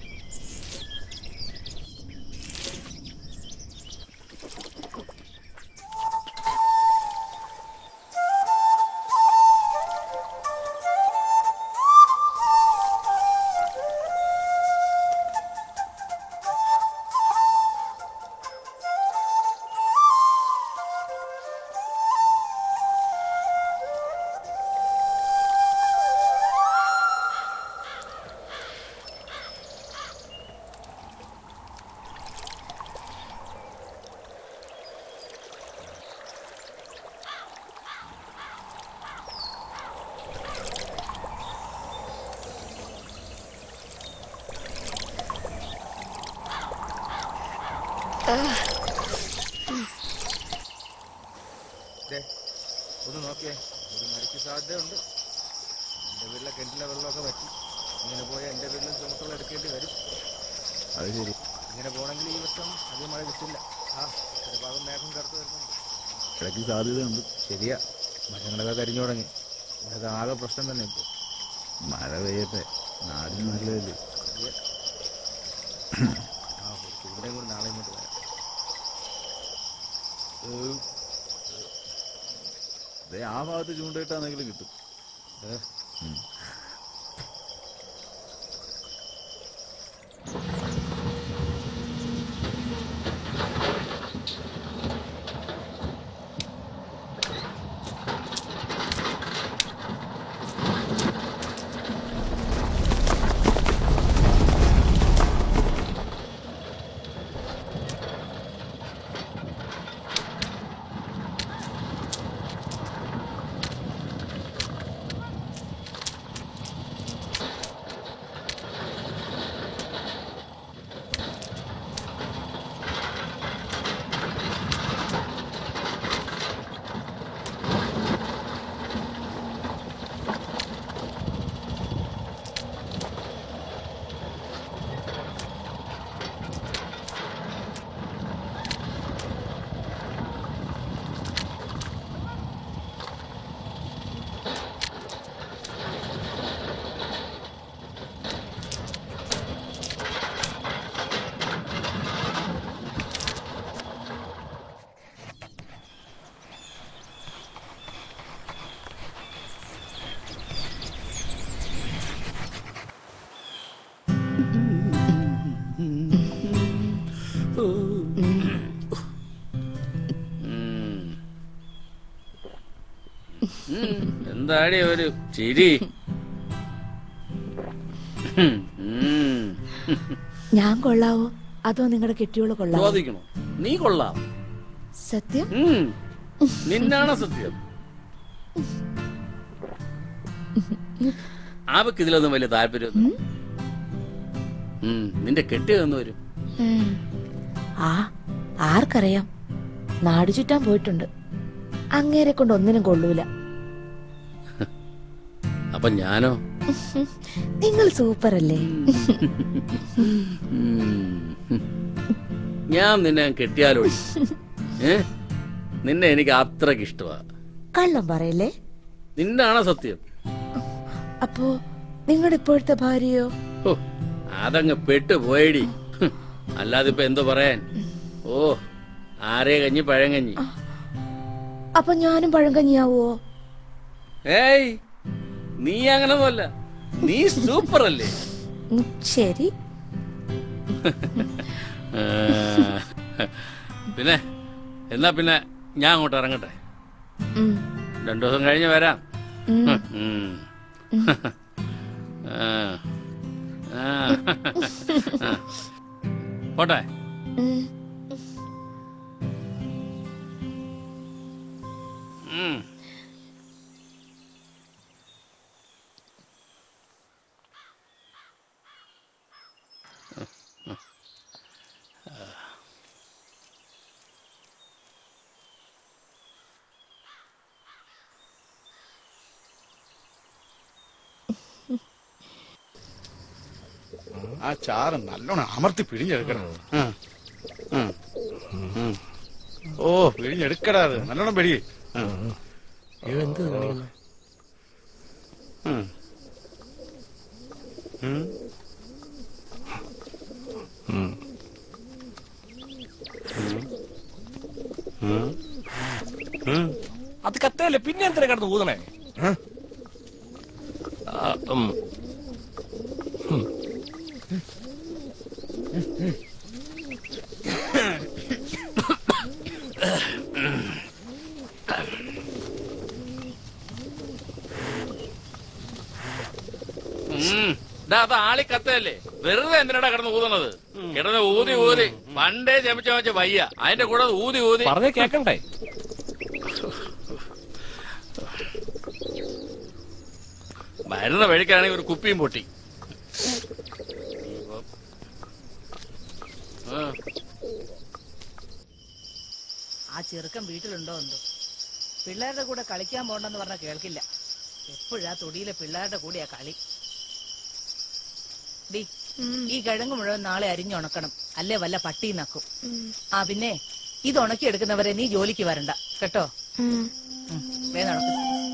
ദേ, ഒന്ന് നോക്കിയേ ഒരു മരിക്ക് സാധ്യതയുണ്ട് എൻ്റെ വീട്ടിലെ കിണറ്റിലെ വെള്ളമൊക്കെ വറ്റി ഇങ്ങനെ പോയാൽ എൻ്റെ വീട്ടിലും ചുമട്ടുകൾ എടുക്കേണ്ടി വരും അത് ശരി ഇങ്ങനെ പോകണമെങ്കിൽ ഈ വർഷം അധികം മഴ കിട്ടില്ല ആ ഒരു ഭാഗം മേഘം കറുത്ത് വരുന്നുണ്ട് ഇടയ്ക്ക് സാധ്യതയുണ്ട് ശരിയാ മരങ്ങളൊക്കെ കരിഞ്ഞു തുടങ്ങി ഇതൊക്കെ ആകെ പ്രശ്നം തന്നെ ഇപ്പോൾ മഴ പെയ്യട്ടെ നാടിന് നല്ലതല്ലേ ആ ചൂടേം കൂടി നാളെ ഇങ്ങോട്ട് വരാം ഏഹ്, ദേ ആ ഭാഗത്ത് ചൂണ്ടയിട്ടാണെങ്കിലും കിട്ടും ഏ? ഉം. എന്താടി ഒരു ചിരി ഉം. ഞാൻ കൊള്ളാവോ അതോ നിങ്ങളുടെ കെട്ടിയോള് കൊള്ളാവോ ചോദിക്കണോ നീ കൊള്ളാം സത്യം ഉം. നിന്നാണ് സത്യം അവക്ക് ഇതിലൊന്നും വലിയ താല്പര്യം നിന്റെ കെട്ടിയതെന്ന് വരും ഉം. ആ ആർക്കറിയാം നാട് ചുറ്റാൻ പോയിട്ടുണ്ട് അങ്ങേരെ കൊണ്ട് ഒന്നിനും കൊള്ളൂല അപ്പൊ ഞാനോ നിങ്ങൾ സൂപ്പർ അല്ലേ ഉം. ഞാൻ നിന്നെ കെട്ടിയാലോ ഏ നിന്നെ എനിക്ക് അത്രക്ക് ഇഷ്ടമാ കള്ളം പറയല്ലേ നിന്നാണ് സത്യം അപ്പോ നിങ്ങളുടെ ഇപ്പോഴത്തെ ഭാര്യയോ ഹോ, അതങ്ങ് പെട്ടുപോയടി ഹും, അല്ലാതെ ഇപ്പൊ എന്തോ പറയാൻ ഓ ആരേ കഞ്ഞി പഴങ്കഞ്ഞി അപ്പൊ ഞാനും പഴങ്കഞ്ഞിയാവോ ഏയ് നീ അങ്ങനൊന്നുമല്ല നീ സൂപ്പർ അല്ലേ ഉം, ശരി ആ, പിന്നെ എന്നാ പിന്നെ ഞാൻ അങ്ങോട്ട് ഇറങ്ങട്ടെ ഉം. രണ്ടു ദിവസം കഴിഞ്ഞ് വരാം ഉം. ഉം. ആ. ആ. ആ. പോട്ടെ ഉം. ഉം. ആ ചാറ് നല്ലോണം അമർത്തി പിഴിഞ്ഞെടുക്കണം ആ. ആ. ഉം. ഓ പിഴിഞ്ഞെടുക്കടാ അത് നല്ലോണം പിടി ആ. എന്ത് കാണിക്കുന്നെ? ഉം. ഉം. ഉം. ഉം. ഉം. അത് കത്തയല്ലേ പിന്നെ എന്തിനാ കിടന്ന് ഊതണേ ആ, ഉം. ഉം. ഉം. ദാ, അത് ആളി കത്തല്ലേ വെറുതെ എന്തിനാടാ കിടന്ന് ഊതണത് കിടന്ന് ഊതി ഊതി പണ്ടേ ചമച്ച ചമച്ച വയ്യ അതിന്റെ കൂടെ അത് ഊതി ഊതി പറഞ്ഞേ കേക്കണ്ടേ വരുന്ന വഴിക്കാണെങ്കിൽ ഒരു കുപ്പിയും പൊട്ടി ആ. ആ ചെറുക്കൻ വീട്ടിലുണ്ടോ എന്തോ പിള്ളേരുടെ കൂടെ കളിക്കാൻ പോണ്ടെന്ന് പറഞ്ഞാൽ കേൾക്കില്ല എപ്പോഴാ തൊടിയിലെ പിള്ളേരുടെ കൂടെയാ കളി ഡി ഈ കിഴങ്ങ് മുഴുവൻ നാളെ അരിഞ്ഞുണക്കണം അല്ലേ വല്ല പട്ടി നക്കും ആ പിന്നെ ഇത് ഉണക്കിയെടുക്കുന്നവരെ നീ ജോലിക്ക് വരണ്ട കേട്ടോ ഉം, വേഗം നടക്ക്.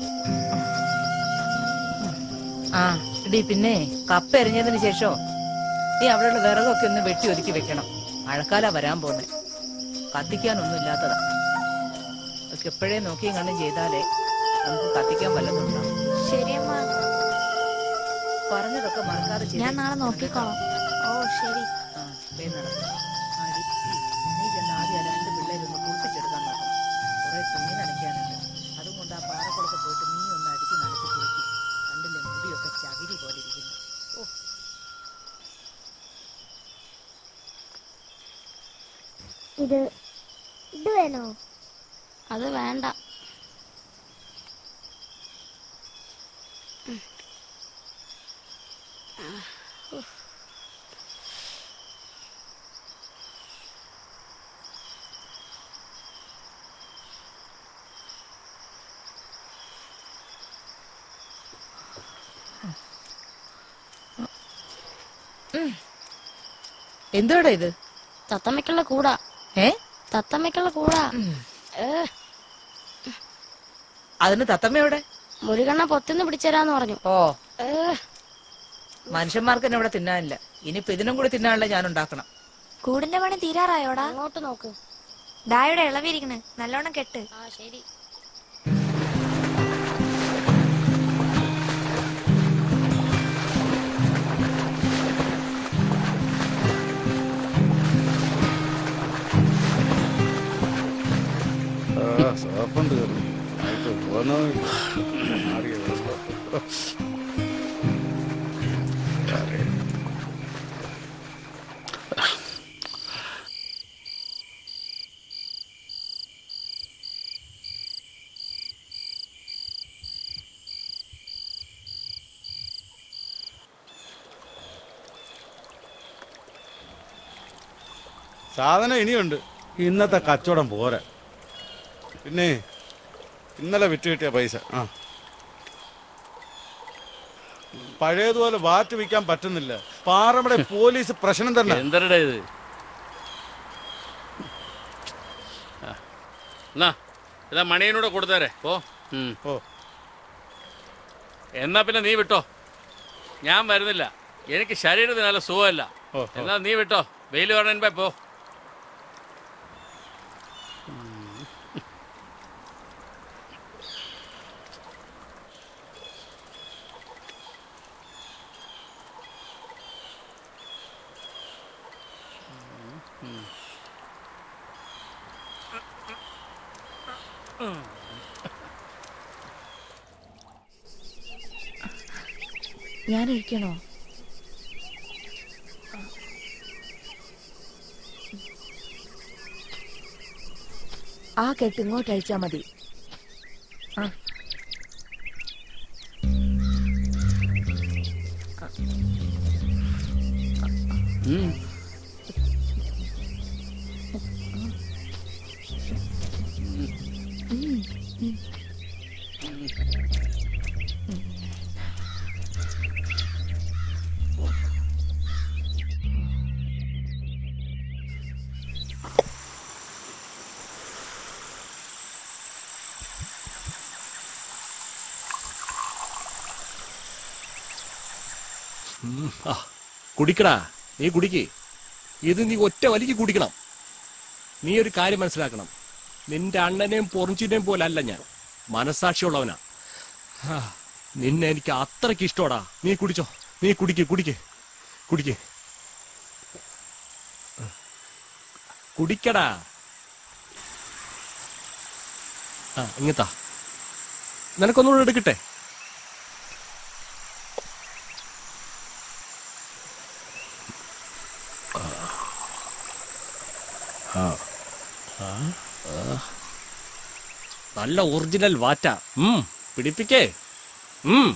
ആ ഡി പിന്നെ കപ്പ എറിഞ്ഞതിന് ശേഷോ നീ അവിടെയുള്ള വിറകൊക്കെ ഒന്ന് വെട്ടി ഒതുക്കി വെക്കണം മഴക്കാല വരാൻ പോന്നെ കത്തിക്കാനൊന്നും ഇല്ലാത്തതാ അതൊക്കെ എപ്പോഴേ നോക്കിയും കണ്ടും ചെയ്താലേ നമുക്ക് കത്തിക്കാൻ വല്ലതുണ്ടാവും ശരിയമ്മ പറഞ്ഞതൊക്കെ മറക്കാതെ ചെയ്തേ. ഞാൻ നാളെ നോക്കിക്കോളാം ഓ ശരി ആ, വേഗം നടക്ക്. ആ, ഡി, ഡി, നീ ചെന്ന് ആദ്യം ആ രണ്ട് പിള്ളേരൊന്ന് കുളിപ്പിച്ചെടുക്കാൻ നോക്കണം കുറെ തുണി നനയ്ക്കാനുണ്ട് അതും കൊണ്ട് ആ പാറക്കുളത്ത് പോയിട്ട് നീ ഒന്ന് അടിച്ച് നനച്ച് കുളിക്കും കണ്ടില്ലേ മുടിയൊക്കെ ചകിരി പോലെ ഇരിക്കുന്നു ഓ ഇത് ഇത് വേണോ അത് വേണ്ട എന്തുവാടാ ഇത് തത്തമ്മയ്ക്കുള്ള കൂടാ ഏ തത്തമ്മയ്ക്കുള്ള കൂടാ ഏ അതിന് തത്തമ്മ എവിടെ മുരുകണ്ണ പൊത്തിന്ന് പിടിച്ചേരാന്ന് പറഞ്ഞു ഓ ഏ മനുഷ്യന്മാർക്ക് തന്നെ ഇവിടെ തിന്നാനില്ല ഇനിയിപ്പോ ഇതിനും കൂടി തിന്നാനുള്ള ഞാൻ ഉണ്ടാക്കണം കൂടിന്റെ പണി തീരാറായോടാ അങ്ങോട്ട് നോക്ക് ഡായുടെ ഇളവിരിക്കണ് നല്ലോണം കെട്ട് ആ ശരി ആ സോപ്പുണ്ട് ആയിട്ട് പോന്നോ അറിയോ സാധനം ഇനിയുണ്ട് ഇന്നത്തെ കച്ചവടം പോരാ പിന്നെ ഇന്നലെ വിറ്റ് കിട്ടിയ പൈസ ആ പഴയതുപോലെ വാറ്റ് വിൽക്കാൻ പറ്റുന്നില്ല പാറമട പോലീസ് പ്രശ്നം തന്നെ എന്തരടാ ഇത് ആ. എന്നാ ഇതാ മണിയനൂടെ കൊടുത്തേരെ ഓ ഓ എന്നാ പിന്നെ നീ വിട്ടോ ഞാൻ വരുന്നില്ല എനിക്ക് ശരീരത്തിന് നല്ല സുഖമല്ല ഓ, ഓ. എന്നാ നീ വിട്ടോ വെയിൽ പറഞ്ഞ പോ ഞാൻ ഒഴിക്കണോ ആ കെട്ട് ഇങ്ങോട്ട് അഴിച്ചാ മതി ആ ഉം, ആ, കുടിക്കടാ നീ കുടിക്ക് ഇത് നീ ഒറ്റ വലിക്ക് കുടിക്കണം നീ ഒരു കാര്യം മനസ്സിലാക്കണം നിന്റെ അണ്ണനെയും പൊറഞ്ചിനെയും പോലെ അല്ല ഞാൻ മനസാക്ഷിയുള്ളവനാ ഹാ, നിന്നെ എനിക്ക് അത്രയ്ക്ക് ഇഷ്ടോടാ നീ കുടിച്ചോ നീ കുടിക്ക് കുടിക്ക് കുടിക്ക് കുടിക്കടാ ആ ഇങ്ങത്താ നിനക്കൊന്നുകൂടെ എടുക്കട്ടെ നല്ല ഒറിജിനൽ വാറ്റ ഉം പിടിപ്പിക്കേ ഉം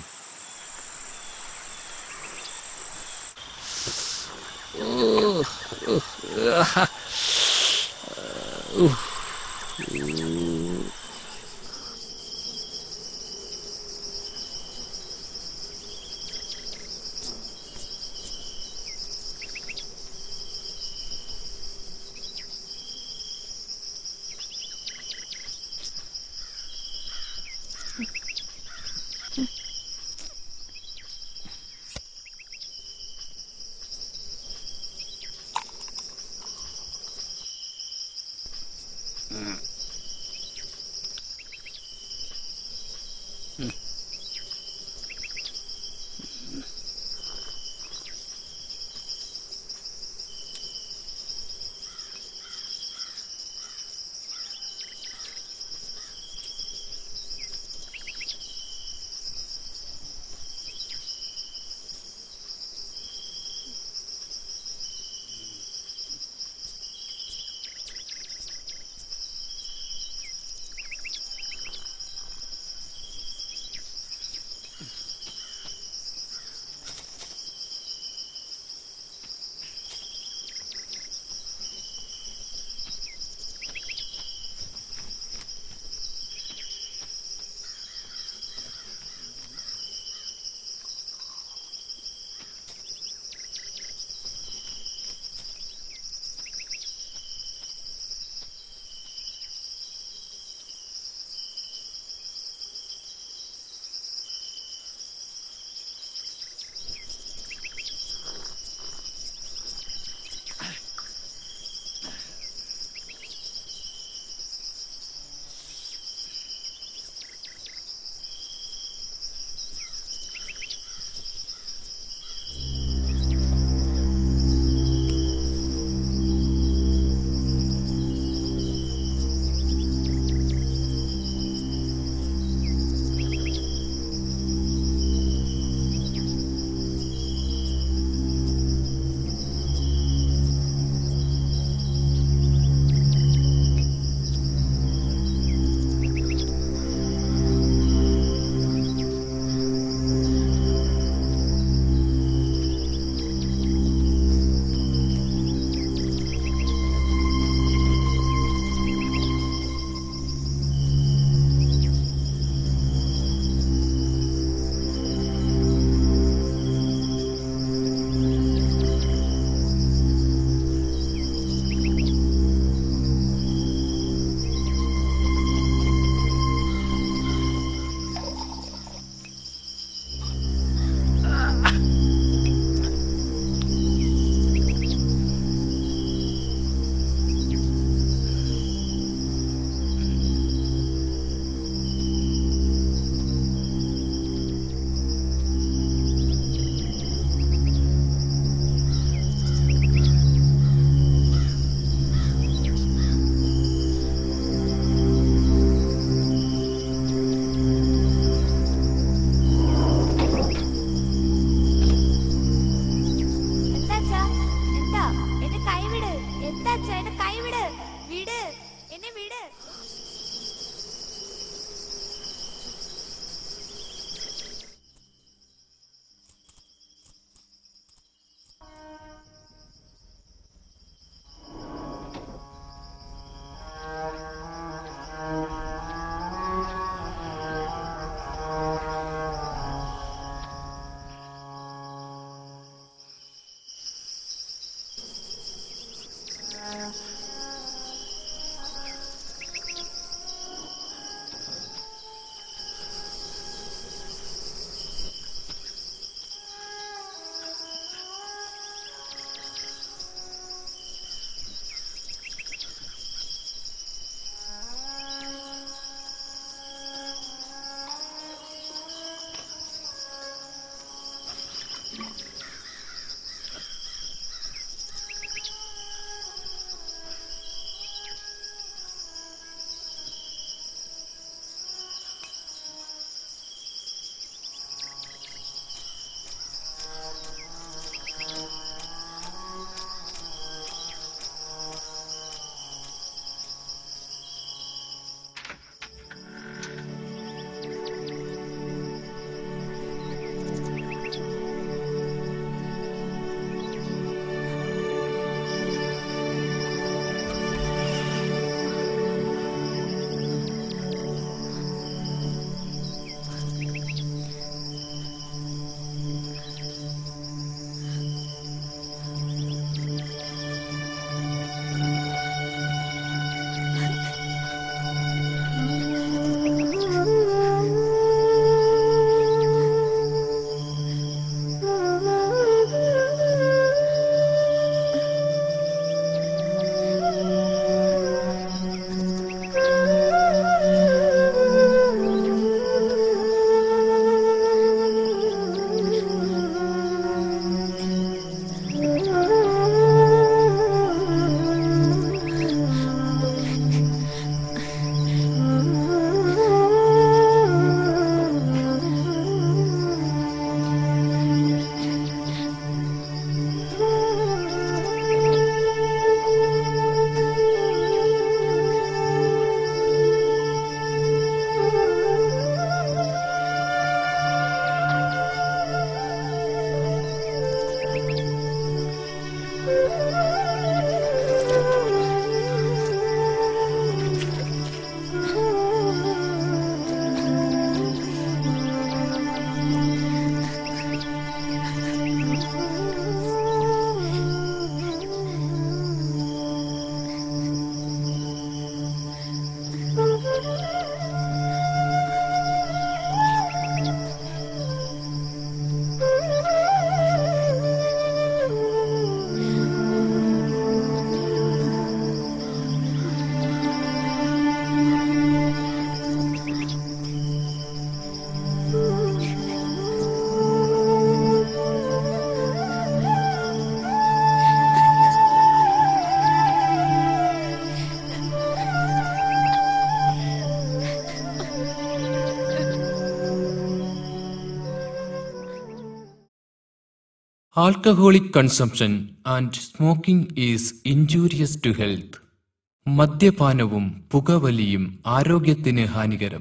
Alcoholic consumption and smoking is injurious to health. മദ്യപാനവും പുകവലിയും ആരോഗ്യത്തിന് ഹാനികരം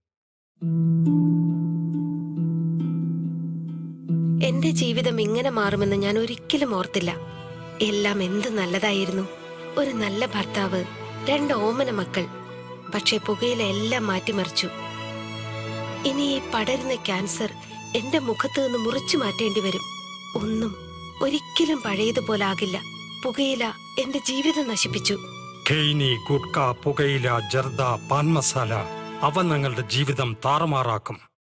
എന്റെ ജീവിതം ഇങ്ങനെ മാറുമെന്ന് ഞാൻ ഒരിക്കലും ഓർത്തില്ല എല്ലാം എന്ത് നല്ലതായിരുന്നു ഒരു നല്ല ഭർത്താവ് രണ്ട് ഓമന മക്കൾ പക്ഷെ പുകയില എല്ലാം മാറ്റിമറിച്ചു ഇനി ഈ പടരുന്ന ക്യാൻസർ എന്റെ മുഖത്ത് നിന്ന് മുറിച്ചു മാറ്റേണ്ടി വരും ഒന്നും ഒരിക്കലും പഴയതുപോലെ ആകില്ല പുകയില എന്റെ ജീവിതം നശിപ്പിച്ചു ഖെയ്നി ഗുഡ്ക പുകയില ജർദ പാൻ മസാല അവ നിങ്ങളുടെ ജീവിതം താറുമാറാക്കും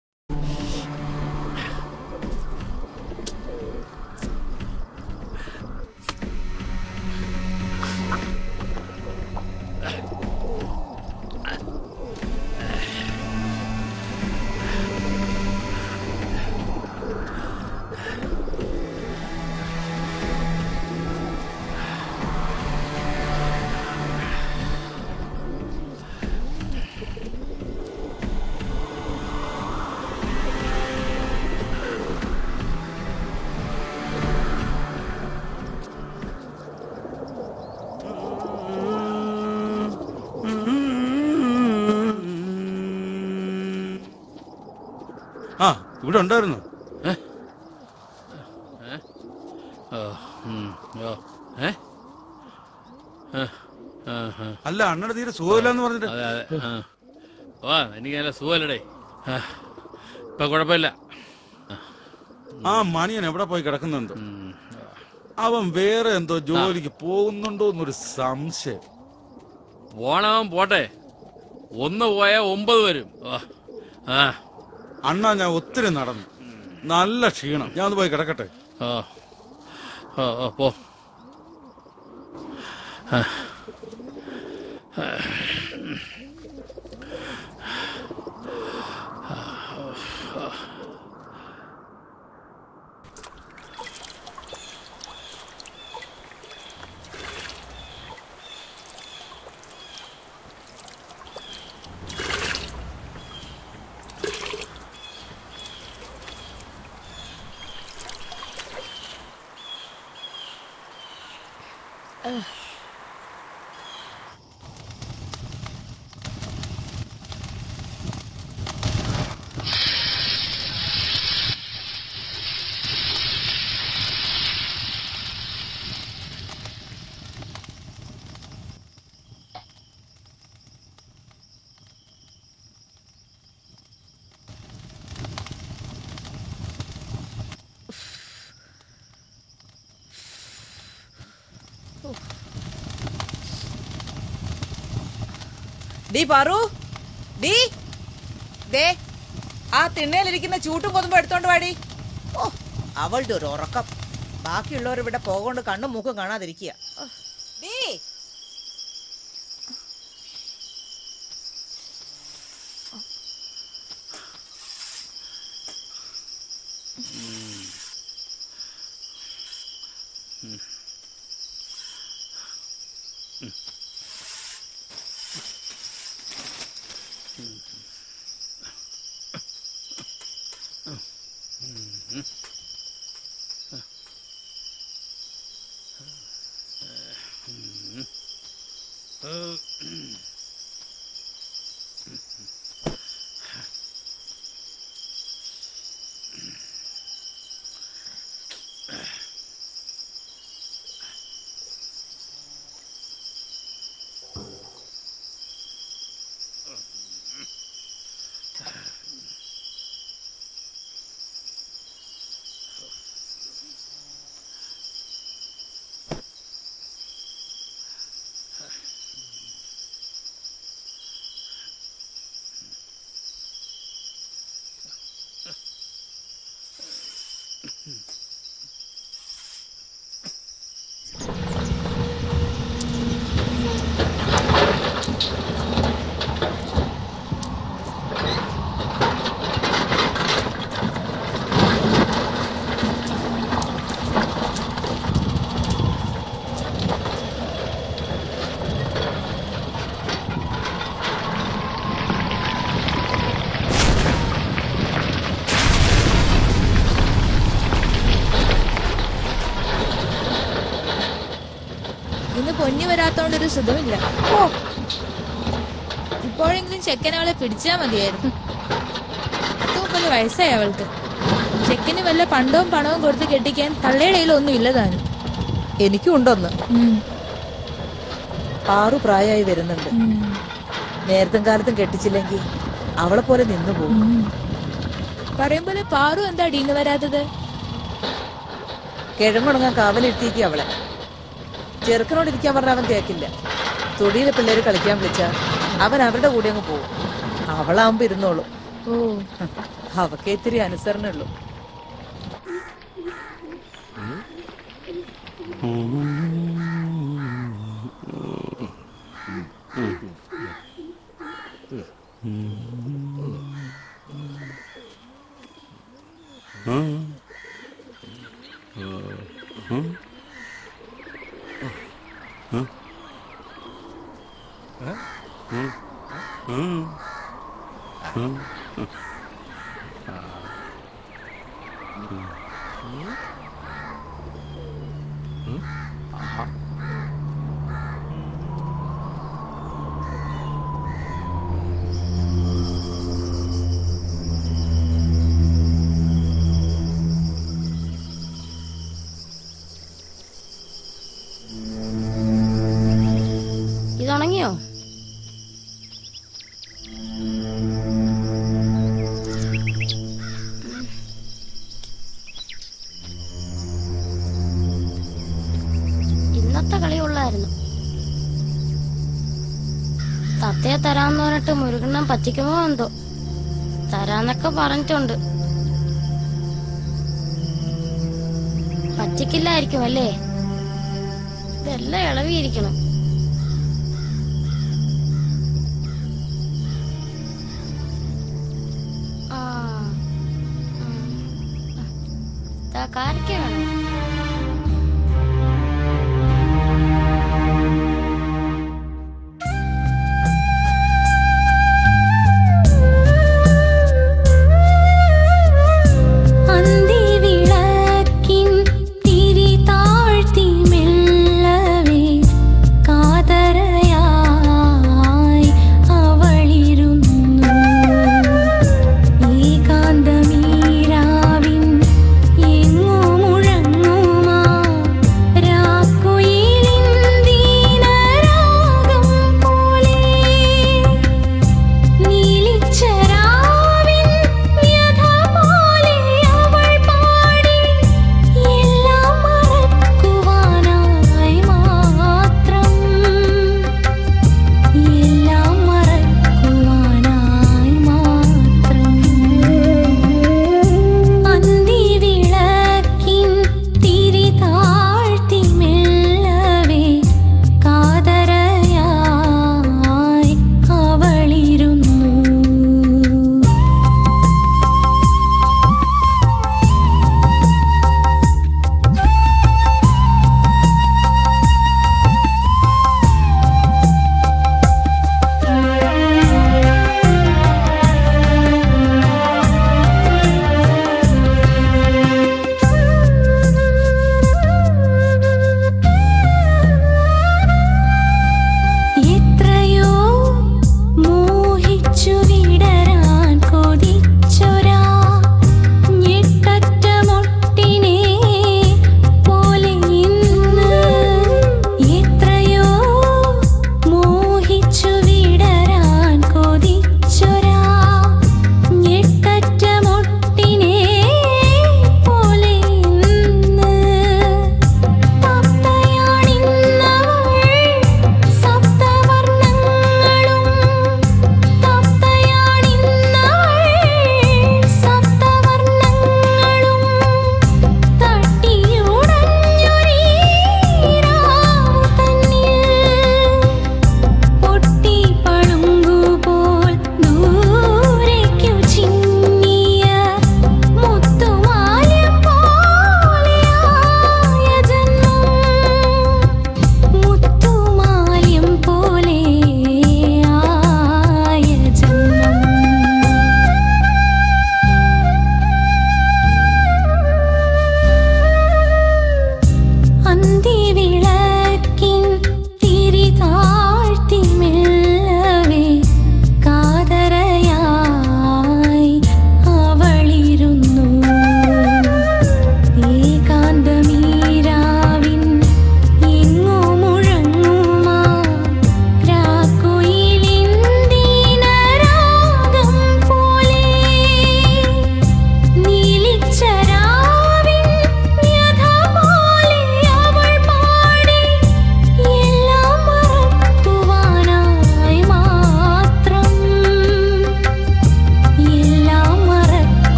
ആ ഇവിടെ ഉണ്ടായിരുന്നു ഓ, ഉം, ഓ, ഏ? ആ, ആ, ആ. അല്ല അണ്ണയുടെ തീരെ സുഖമില്ലെന്ന് പറഞ്ഞിട്ട് അതെ അതെ ആ. ഓ എനിക്ക് നല്ല സുഖമല്ലടേ ആ, ഇപ്പൊ കുഴപ്പമില്ല ആ മണിയൻ എവിടെ പോയി കിടക്കുന്നുണ്ട് അവൻ വേറെ എന്തോ ജോലിക്ക് പോകുന്നുണ്ടോ എന്നൊരു സംശയം പോണവൻ പോട്ടെ ഒന്ന് പോയാ ഒമ്പത് വരും ഓ, ആ അണ്ണാ ഞാൻ ഒത്തിരി നടന്നു നല്ല ക്ഷീണം ഞാൻ ഒന്ന് പോയി കിടക്കട്ടെ ഓ ഓ ഓ പോ ആ. ഡീ പാറു ഡീ ദേ ആ തിണ്ണയിലിരിക്കുന്ന ചൂട്ടും കൊതുമ്പോ എടുത്തോണ്ട് വാടി ഓ അവളുടെ ഒരു ഉറക്കം ബാക്കിയുള്ളവർ ഇവിടെ പോകൊണ്ട് കണ്ണും മൂക്കും കാണാതിരിക്കുക ഡീ പൊന്നി വരാത്തോണ്ടൊരു സുഖമില്ല ഓ ഇപ്പോഴെങ്കിലും ചെക്കൻ അവളെ പിടിച്ചാ മതിയായിരുന്നു പത്ത് മുപ്പത് വയസ്സായി അവൾക്ക് ചെക്കന് വല്ല പണ്ടവും പണവും കൊടുത്ത് കെട്ടിക്കാൻ തള്ളയുടെ കയ്യിലൊന്നും ഇല്ല താനും എനിക്കും ഉണ്ടോന്ന് ആറു പ്രായമായി വരുന്നുണ്ട് നേരത്തും കാലത്തും കെട്ടിച്ചില്ലെങ്കിൽ അവളെ പോലെ നിന്നു പോകും പറയുമ്പോലെ പാറു എന്താ ഡീന്ന് വരാത്തത് കിഴങ്ങുണങ്ങാൻ കാവലിരുത്തിയേക്ക് അവളെ ചെറുക്കനോട് ഇരിക്കാൻ പറഞ്ഞ അവൻ കേക്കില്ല തൊടിയിലെ പിള്ളേര് കളിക്കാൻ വിളിച്ച അവൻ അവരുടെ കൂടെ അങ്ങ് പോകും അവളാവുമ്പോ ഇരുന്നോളൂ ഓ അവക്ക് ഇത്തിരി അനുസരണുള്ളൂ ഇതുണങ്ങിയോ ഇന്നത്തെ കളി ഉള്ളായിരുന്നു തത്തയെ തരാന്ന് പറഞ്ഞിട്ട് മുരുകണ്ണം പറ്റിക്കുമോ എന്തോ തരാന്നൊക്കെ പറഞ്ഞിട്ടുണ്ട് പറ്റിക്കില്ലായിരിക്കും അല്ലേ ഇതെല്ലാം ഇളവിയിരിക്കണം ആ കാരക്ക വേണം അന്തിവിളക്കിൻ തിരി താഴ്ത്തി മെല്ലവേ കാതരയായി അവളിരുന്നു ഏകാന്തമീരാവിൻ എങ്ങോ മുഴങ്ങി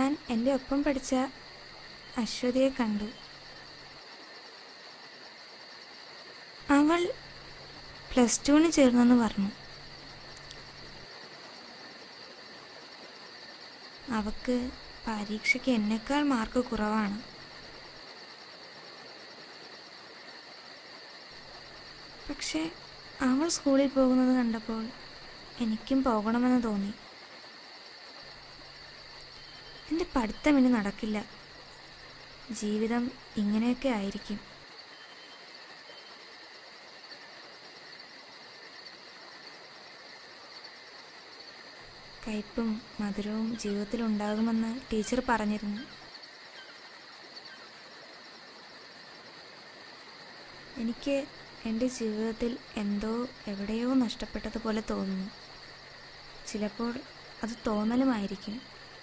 ഞാൻ എൻ്റെ ഒപ്പം പഠിച്ച അശ്വതിയെ കണ്ടു അവൾ പ്ലസ് ടുവിന് ചേർന്നെന്ന് പറഞ്ഞു അവക്ക് പരീക്ഷയ്ക്ക് എന്നേക്കാൾ മാർക്ക് കുറവാണ് പക്ഷേ അവൾ സ്കൂളിൽ പോകുന്നത് കണ്ടപ്പോൾ എനിക്കും പോകണമെന്ന് തോന്നി എൻ്റെ പഠിത്തം ഇനി നടക്കില്ല ജീവിതം ഇങ്ങനെയൊക്കെ ആയിരിക്കും കയ്പും മധുരവും ജീവിതത്തിൽ ഉണ്ടാകുമെന്ന് ടീച്ചർ പറഞ്ഞിരുന്നു എനിക്ക് എൻ്റെ ജീവിതത്തിൽ എന്തോ എവിടെയോ നഷ്ടപ്പെട്ടതുപോലെ തോന്നുന്നു ചിലപ്പോൾ അത് തോന്നലുമായിരിക്കും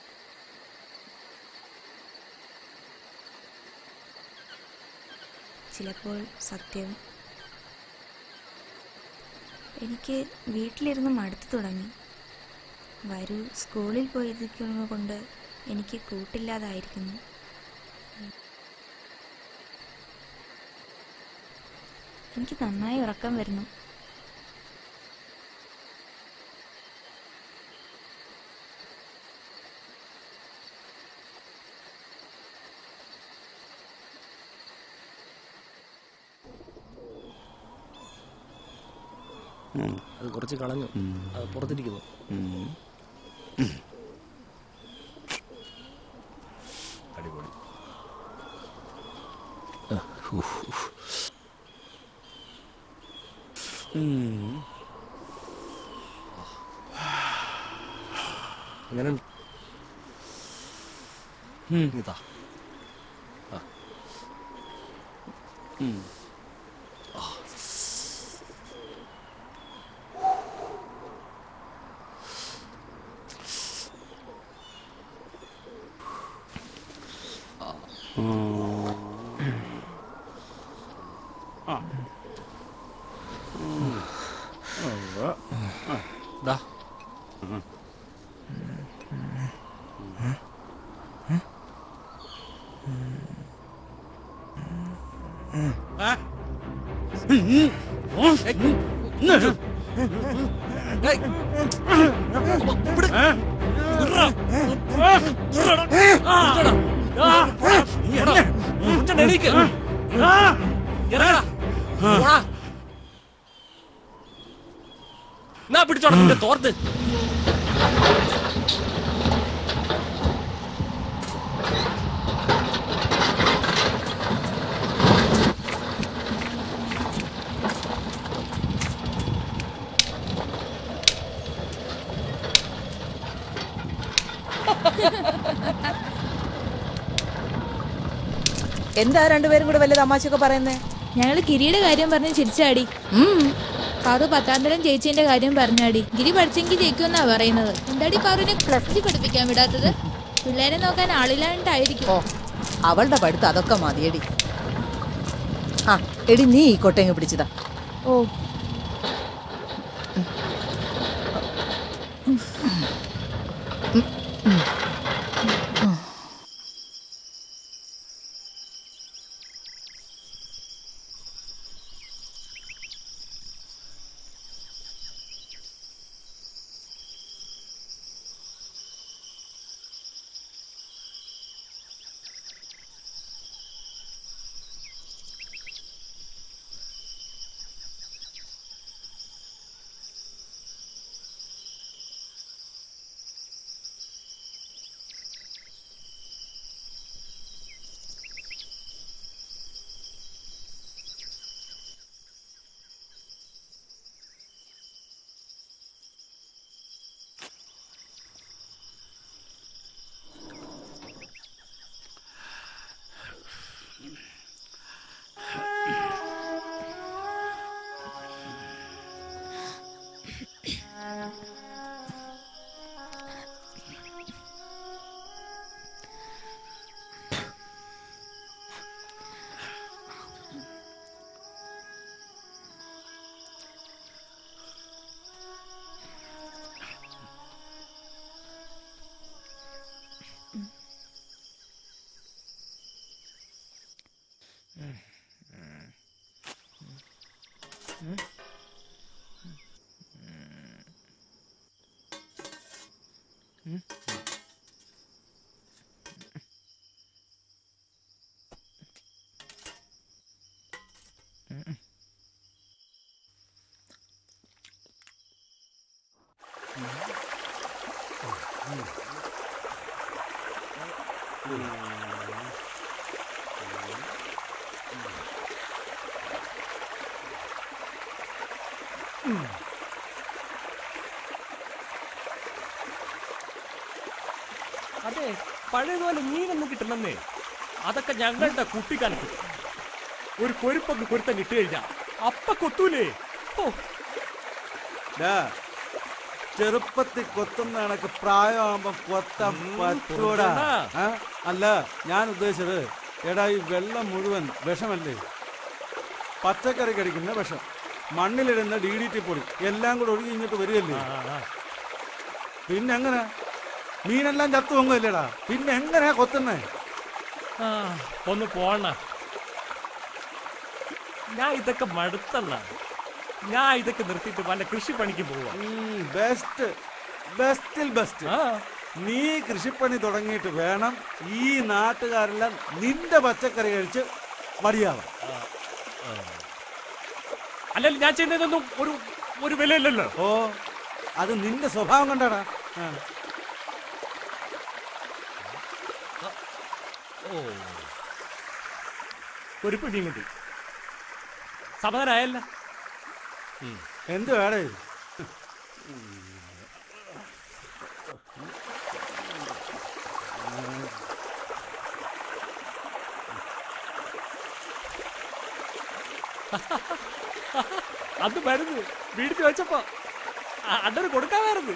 ചിലപ്പോൾ സത്യവും എനിക്ക് വീട്ടിലിരുന്ന് മടുത്തു തുടങ്ങി വരൂ സ്കൂളിൽ പോയിരിക്കുന്നത് കൊണ്ട് എനിക്ക് കൂട്ടില്ലാതായിരിക്കുന്നു എനിക്ക് നന്നായി ഉറക്കം വരുന്നു അത് കുറച്ച് കളഞ്ഞു അത് പുറത്തിരിക്കുന്നു അടിപൊളി ആ, ഉഫ്, ഉഫ്. ഉം. എങ്ങനെയുണ്ട് ഇതാ ആ. ഉം. ആ. ദാ. എന്നാ പിടിച്ചോടാ നിന്റെ തോർത്ത് എന്താ രണ്ടുപേരും കൂടെ വലിയ തമാശയൊക്കെ പറയുന്നേ ഞങ്ങള് ഗിരിയുടെ കാര്യം പറഞ്ഞ് ചിരിച്ചാടി പാറു പത്താം തരം ചേച്ചീന്റെ കാര്യം പറഞ്ഞാടി ഗിരി പഠിച്ചെങ്കിൽ ജയിക്കുമെന്നാ പറയുന്നത് എന്താടി പാറുവിനെ പ്ലസ് പഠിപ്പിക്കാൻ വിടാത്തത് പിള്ളേരെ നോക്കാൻ ആളില്ലാണ്ടായിരിക്കും അവളുടെ പഠിത്തം അതൊക്കെ മതിയടി ആ എടി നീ ഈ കൊട്ടയങ്ങ് പിടിച്ചതാ ഓ അതെ പഴയതുപോലെ മീനൊന്നും കിട്ടണമെന്നേ അതൊക്കെ ഞങ്ങളുടെ കുട്ടിക്കാലത്ത് ഒരു കൊരുപ്പൊക്കെ കൊരുത്തം ഇട്ട് കഴിഞ്ഞാ അപ്പ കൊത്തൂലേ ഓ ഡാ, ചെറുപ്പത്തിൽ കൊത്തുന്ന കണക്ക് പ്രായമാകുമ്പോ കൊത്താൻ പറ്റൂടാ ആ? അല്ല ഞാൻ ഉദ്ദേശിച്ചത് എടാ ഈ വെള്ളം മുഴുവൻ വിഷമല്ലേ പച്ചക്കറി കടിക്കുന്ന വിഷം മണ്ണിലിടുന്ന ഡി ഡി ടി പൊടി എല്ലാം കൂടെ ഒഴുകി ഇങ്ങോട്ട് വരികയല്ലേ പിന്നെ എങ്ങനെ മീനെല്ലാം ചത്തു പൊങ്ങല്ലേടാ പിന്നെ എങ്ങനെയാ കൊത്തുന്നേ ആ, ഒന്ന് പോണ ഞാൻ ഇതൊക്കെ മടുത്തല്ല ഞാൻ ഇതൊക്കെ നിർത്തിയിട്ട് വല്ല കൃഷി പണിക്ക് പോവാ ബെസ്റ്റ് ബെസ്റ്റിൽ ബെസ്റ്റ് നീ കൃഷിപ്പണി തുടങ്ങിയിട്ട് വേണം ഈ നാട്ടുകാരെല്ലാം നിന്റെ പച്ചക്കറി കഴിച്ച് മടിയാവാം അല്ലെങ്കിൽ ഞാൻ ചെയ്യുന്നതൊന്നും ഒരു ഒരു വിലയില്ലല്ലോ ഓ അത് നിന്റെ സ്വഭാവം കൊണ്ടാടാ ആ. ഓ ഒരു പിടിയും കിട്ടി സമാധാനായല്ല എന്ത് വേടേ അത് മരുന്ന് വീട്ടിൽ വെച്ചപ്പോ അ- അണ്ണന് കൊടുക്കാമായിരുന്നു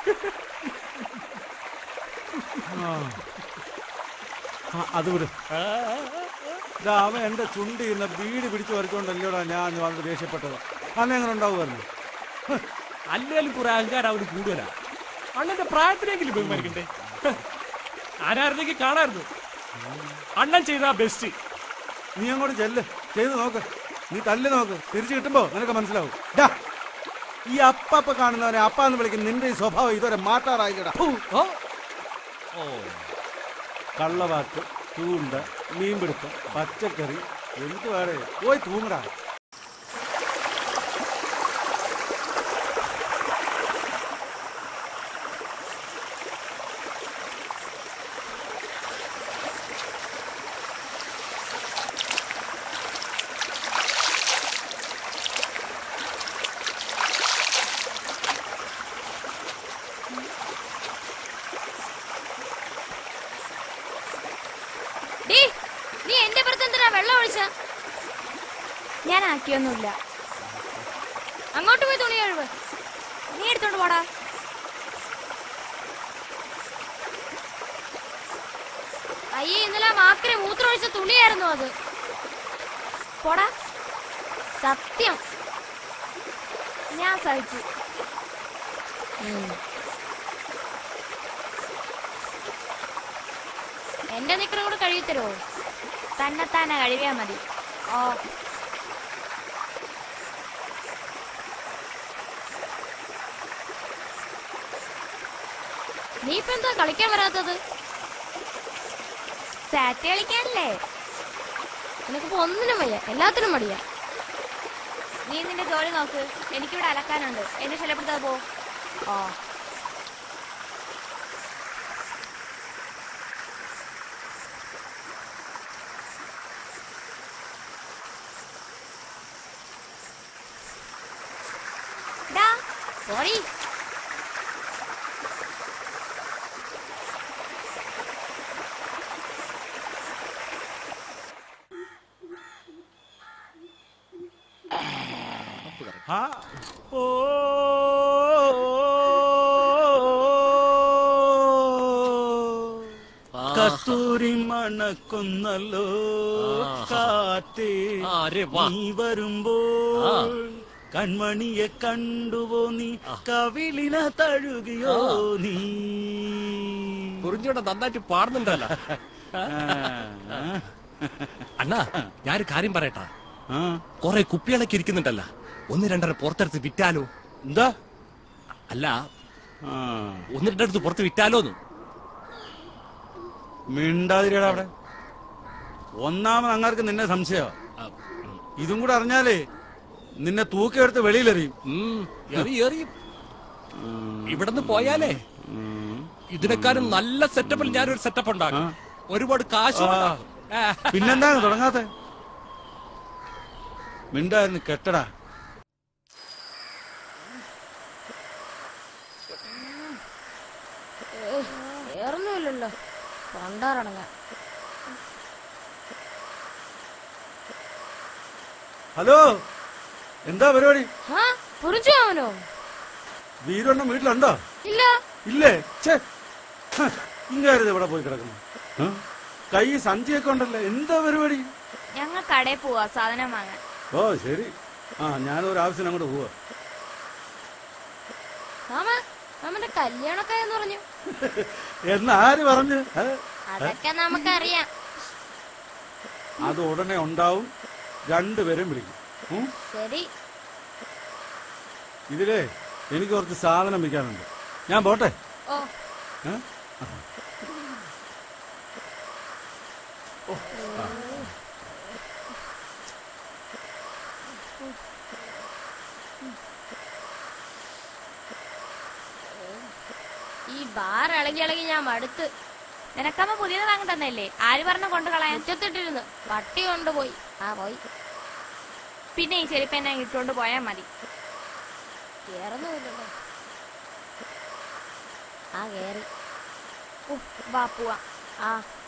ആ, അത് വിട് ദാ, അവൻ എന്റെ ചുണ്ടി ഇന്ന് ബീഡി പിടിച്ചു വരച്ചോണ്ടല്ലോടാ ഞാൻ വന്ന് ദേഷ്യപ്പെട്ടത് അന്നെ എങ്ങനെ ഉണ്ടാവുമായിരുന്നു അല്ലേലും കുറെ അഹങ്കാരം അവന് കൂടുതലാ അണ്ണന്റെ പ്രായത്തിലെങ്കിലും ബഹുമാനിക്കണ്ടേ ആരായിരുന്നെങ്കിൽ കാണായിരുന്നു അണ്ണൻ ചെയ്ത ബെസ്റ്റ് നീ അങ്ങോട്ട് ചെല്ല് ചെയ്ത് നോക്ക് നീ തല്ല് നോക്ക് തിരിച്ചു കിട്ടുമ്പോ നിനക്ക് മനസ്സിലാവും ഡാ, ഈ അപ്പപ്പ കാണുന്നവനെ അപ്പ എന്ന് വിളിക്കുന്ന നിന്റെ ഈ സ്വഭാവം ഇതുവരെ മാറ്റാറായില്ലടാ കള്ളവാക്ക് ചൂണ്ട മീൻപിടുത്തം പച്ചക്കറി എന്ത് വേണേ പോയി തൂങ്ങടാ ഡീ നീ എന്റെ പുറത്ത് എന്തിനാ വെള്ളം ഒഴിച്ച ഞാൻ ആക്കിയൊന്നുമില്ല അങ്ങോട്ട് പോയി തുണി കഴിവ് നീ എടുത്തോണ്ട് പോടാ അയ്യേ ഇന്നലെ മാക്കിനെ മൂത്രം ഒഴിച്ച തുണിയായിരുന്നു അത് പോടാ സത്യം ഞാൻ സഹിച്ചു എന്റെ നിക്കറും കൂടെ കഴുകിത്തരുമോ തന്നെത്താനെ കഴിവിയാ മതി ഓ നീ ഇപ്പൊ എന്താ കളിക്കാൻ വരാത്തത് സാറ്റ് കളിക്കാനല്ലേ നിനക്കിപ്പോ ഒന്നിനും വയ്യ എല്ലാത്തിനും മടിയാ നീ നിന്റെ ജോലി നോക്ക് എനിക്കിവിടെ അലക്കാനുണ്ട് എന്നെ ശല്യപ്പെടുത്താതെ പോ ഓ ഡാ പോടി ആ ഓ കസ്തൂരി മണക്കുന്നല്ലോ കാറ്റേ നീ വരുമ്പോൾ കൺമണിയെ കണ്ടുവോ നീ കവിളിന തഴുകിയോ നീ കുറിഞ്ഞോടെ നന്നായിട്ട് പാടുന്നുണ്ടല്ലോ അണ്ണാ ഞാനൊരു കാര്യം പറയട്ടാ കൊറേ കുപ്പികളൊക്കെ ഇരിക്കുന്നുണ്ടല്ല ഒന്ന് രണ്ടര പുറത്തെടുത്ത് വിറ്റാലോ എന്താ അല്ല ഒന്ന് രണ്ടടുത്ത് പുറത്ത് വിറ്റാലോന്ന് മിണ്ടാതിരിയടാ അവിടെ ഒന്നാമത് അങ്ങാർക്ക് നിന്നെ സംശയോ ഇതും കൂടെ അറിഞ്ഞാലേ നിന്നെ തൂക്കിയെടുത്ത് വെളിയിലെറിയും എറി എറി ഇവിടുന്ന് പോയാലേ ഇതിനെക്കാളും നല്ല സെറ്റപ്പിൽ ഞാനൊരു സെറ്റപ്പ് ഉണ്ടാക്കും ഒരുപാട് കാശ് ആ. പിന്നെന്താണ് തുടങ്ങാത്ത മിണ്ടായിരുന്നു കെട്ടടാ വേറൊന്നുമില്ലല്ലോ കൊണ്ടാറടങ്ങാൻ ഹലോ എന്താ പരിപാടി ആ പുറിച്ചു അവനോ വീരണ്ണ വീട്ടിലുണ്ടോ ഇല്ല ഇല്ലേ ഛേ ഹ, ഇങ്ങാരുത് ഇവിടെ പോയി കിടക്കുന്നു ആ? കൈ സഞ്ചിയൊക്കെ ഉണ്ടല്ലോ എന്താ പരിപാടി ഞങ്ങൾ കടയിൽ പോവാ സാധനം വാങ്ങാൻ ഓ ശരി ആ ഞാനൊരു ആവശ്യത്തിന് അങ്ങോട്ട് പോവാ മാമ മാമന്റെ കല്യാണൊക്കെ എന്ന് പറഞ്ഞു എന്ന് ആര് പറഞ്ഞു ഏ? അതൊക്കെ നമുക്കറിയാം അത് ഉടനെ ഉണ്ടാവും രണ്ടുപേരും വിളിക്കും ഉം? ശരി ഇതിലേ എനിക്ക് കുറച്ച് സാധനം വിൽക്കാനുണ്ട് ഞാൻ പോട്ടെ ഓ ഏ? ഓ, ആ. ഈ ബാർ ഇളകി ഇളകി ഞാൻ മടുത്ത് നിനക്കമ്മ പുതിയത് വാങ്ങി തന്നല്ലേ ആര് പറഞ്ഞ കൊണ്ട് കളയാൻ മുറ്റത്തിട്ടിരുന്നു പട്ടി കൊണ്ടുപോയി ആ പോയി പിന്നെ ഈ ചെരുപ്പ് എന്നെ ഇട്ടുകൊണ്ട് പോയാ മതി കേറൊന്നുമില്ലല്ലോ ആ കേറി ഉഫ്, വാ പോവാ ആ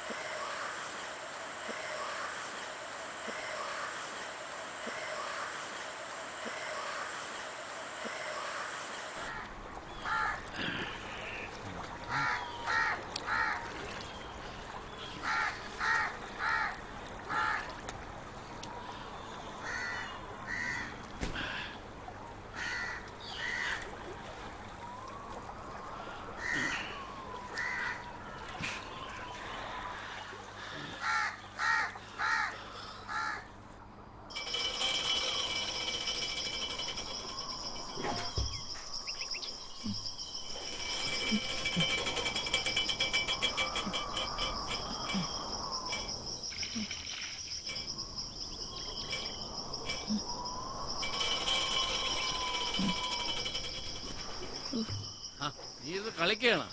ആ, നീ ഇത് കളിക്കുകയാണ്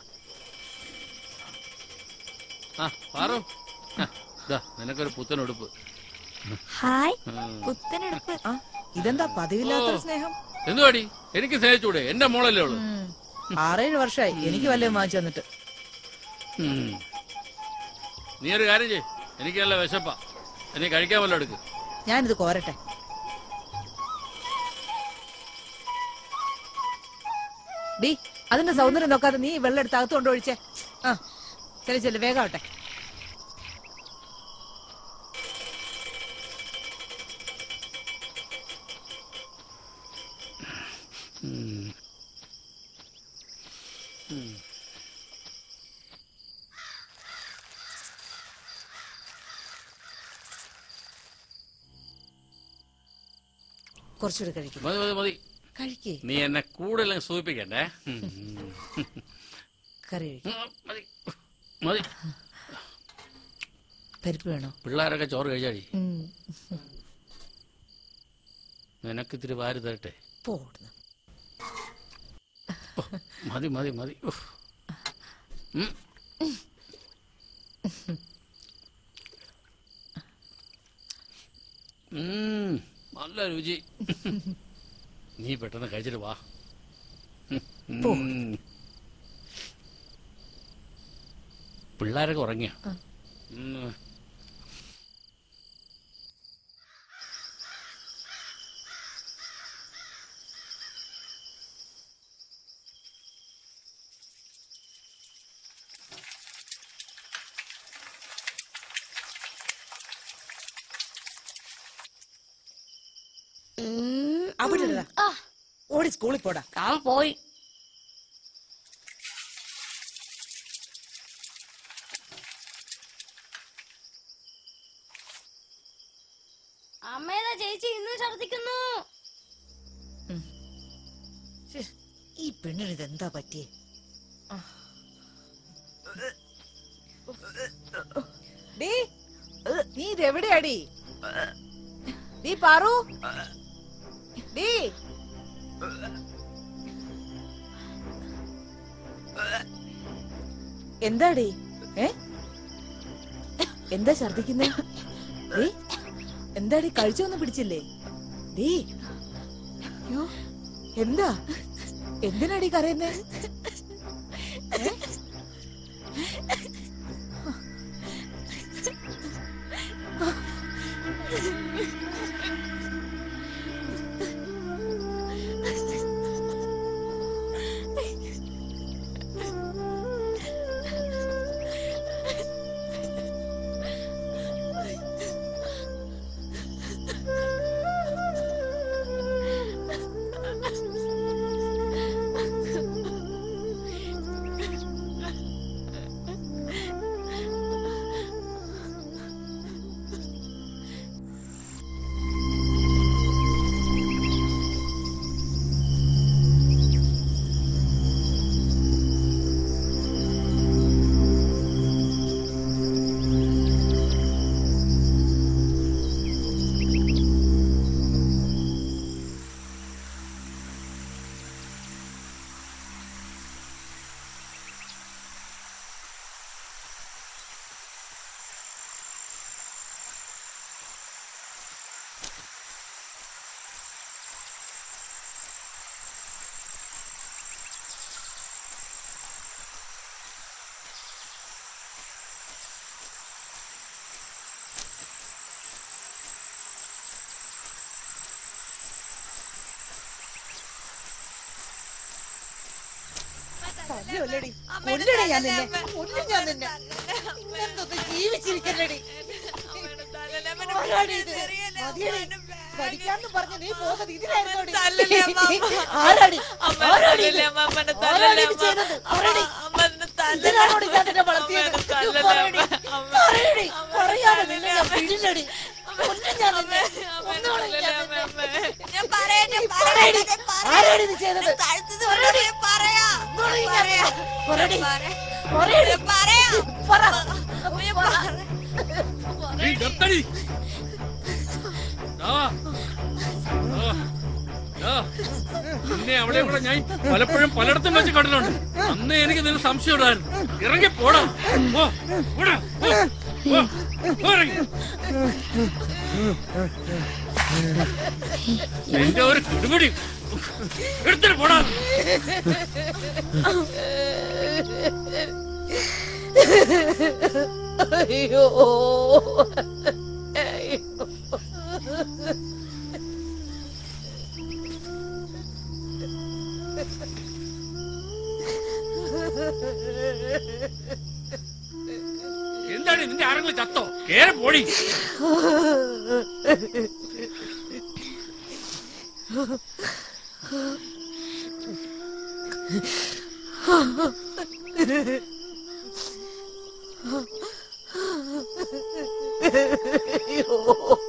ആ പാറു ആ, ദാ നിനക്കൊരു പുത്തൻ ഉടുപ്പ് ഹായ് ഉം. പുത്തനെടുപ്പ് ഇതെന്താ പതിവില്ലാത്തൊരു ഓ. സ്നേഹം എന്തുവാടി എനിക്ക് സ്നേഹിച്ചൂടെ എന്റെ മോളല്ലേ ഉള്ളു ആറേഴ് വർഷമായി എനിക്ക് വല്ലതും വാങ്ങിച്ചു തന്നിട്ട് നീ ഒരു കാര്യം ചെയ് എനിക്ക് നല്ല വിശപ്പാ എനിക്ക് കഴിക്കാൻ വല്ലതും എടുക്ക് ഞാനിത് കോരട്ടെ ഡി അതിന്റെ സൗന്ദര്യം നോക്കാതെ നീ ഈ വെള്ളം എടുത്ത് അകത്ത് കൊണ്ടൊഴിച്ചേ ആ ചെല്ലു ചെല്ലു വേഗം ആവട്ടെ കുറച്ചുകൂടി കഴിക്കും മതി മതി മതി കഴിക്കേ നീ എന്നെ കൂടുതൽ സൂചിപ്പിക്കണ്ടേ ഉം. കറി കഴിക്ക്. ഉം, മതി മതി പരിപ്പ് വേണോ പിള്ളേരൊക്കെ ചോറ് കഴിച്ചാടി ഉം. നിനക്ക് ഇത്തിരി വാരി തരട്ടെ പോ ഓ, മതി മതി മതി ഉഫ്. ഉം. ഉം, നല്ല രുചി നീ പെട്ടെന്ന് കഴിച്ചിട്ട് വാ പോ. ഉം. പിള്ളേരൊക്കെ ഉറങ്ങിയ അവിടെ ഇടടാ. ഓടി സ്കൂളിൽ പോടാ ഞാൻ പോയി അമ്മേതാ ചേച്ചി ഇന്നും ഛർദിക്കുന്നു ശ്ശേ, ഈ പെണ്ണിന് ഇതെന്താ പറ്റിയേ ഡീ നീ ഇതെവിടെയാടി ഡീ പാറു ഡീ എന്താടി ഏ എന്താ ഛർദിക്കുന്നേ ഡീ എന്താടി കഴിച്ചൊന്നും പിടിച്ചില്ലേ ഡീ അയ്യോ എന്താ എന്തിനാടി കരയുന്നേ ഏ? കൊല്ലുമല്ലേടി? കൊല്ലുമെടി ഞാൻ നിന്നെ. കൊല്ലും ഞാൻ നിന്നെ. ഇങ്ങനത്തൊന്ന് ജീവിച്ചിരിക്കല്ലേടി. ആരാടി ഇത്? മതിയെടി. കടിക്കാന്ന് പറഞ്ഞ് നീ പോകുന്നത് ഇതിനായിരുന്നോടി? ആരാടി? ആരാടി ഇത്? ആരാടി ഇത് ചെയ്തത്? പറയടി. ഇതിനാണോടി ഞാൻ നിന്നെ വളർത്തിയത്? പറയടി. പറയടി. പറയാതെ നിന്നെ ഞാൻ വിടില്ലടി. കൊല്ലും ഞാൻ നിന്നെ. കൊന്നോളും ഞാൻ നിന്നെ. നീ പറയടി. ആരാടി ഇത് ചെയ്തത്? പറയടി. കൊന്നോളും ഞാൻ നിന്നെ. പറയടി. പറയടി. പറ. നീ നിർത്തടി. ദാ. ദാ. ദാ. നിന്നെ അവിടെ ഇവിടെ ഞാൻ പലപ്പോഴും പലയിടത്തും വെച്ച് കണ്ടിട്ടുണ്ട് അന്ന് എനിക്ക് നിന്നെ സംശയം ഉണ്ടായിരുന്നു ഇറങ്ങി പോടാ പോ. പോടാ. പോ. പോ. പോ ഇറങ്ങി. നിന്റെ ഒരു കിടുപിടി എടുത്തിട്ട് പോടാ അയ്യോ അയ്യോ എന്താണ് നിന്റെ ആരെങ്കിലും ചത്തോ കേറി പോടി അയ്യോ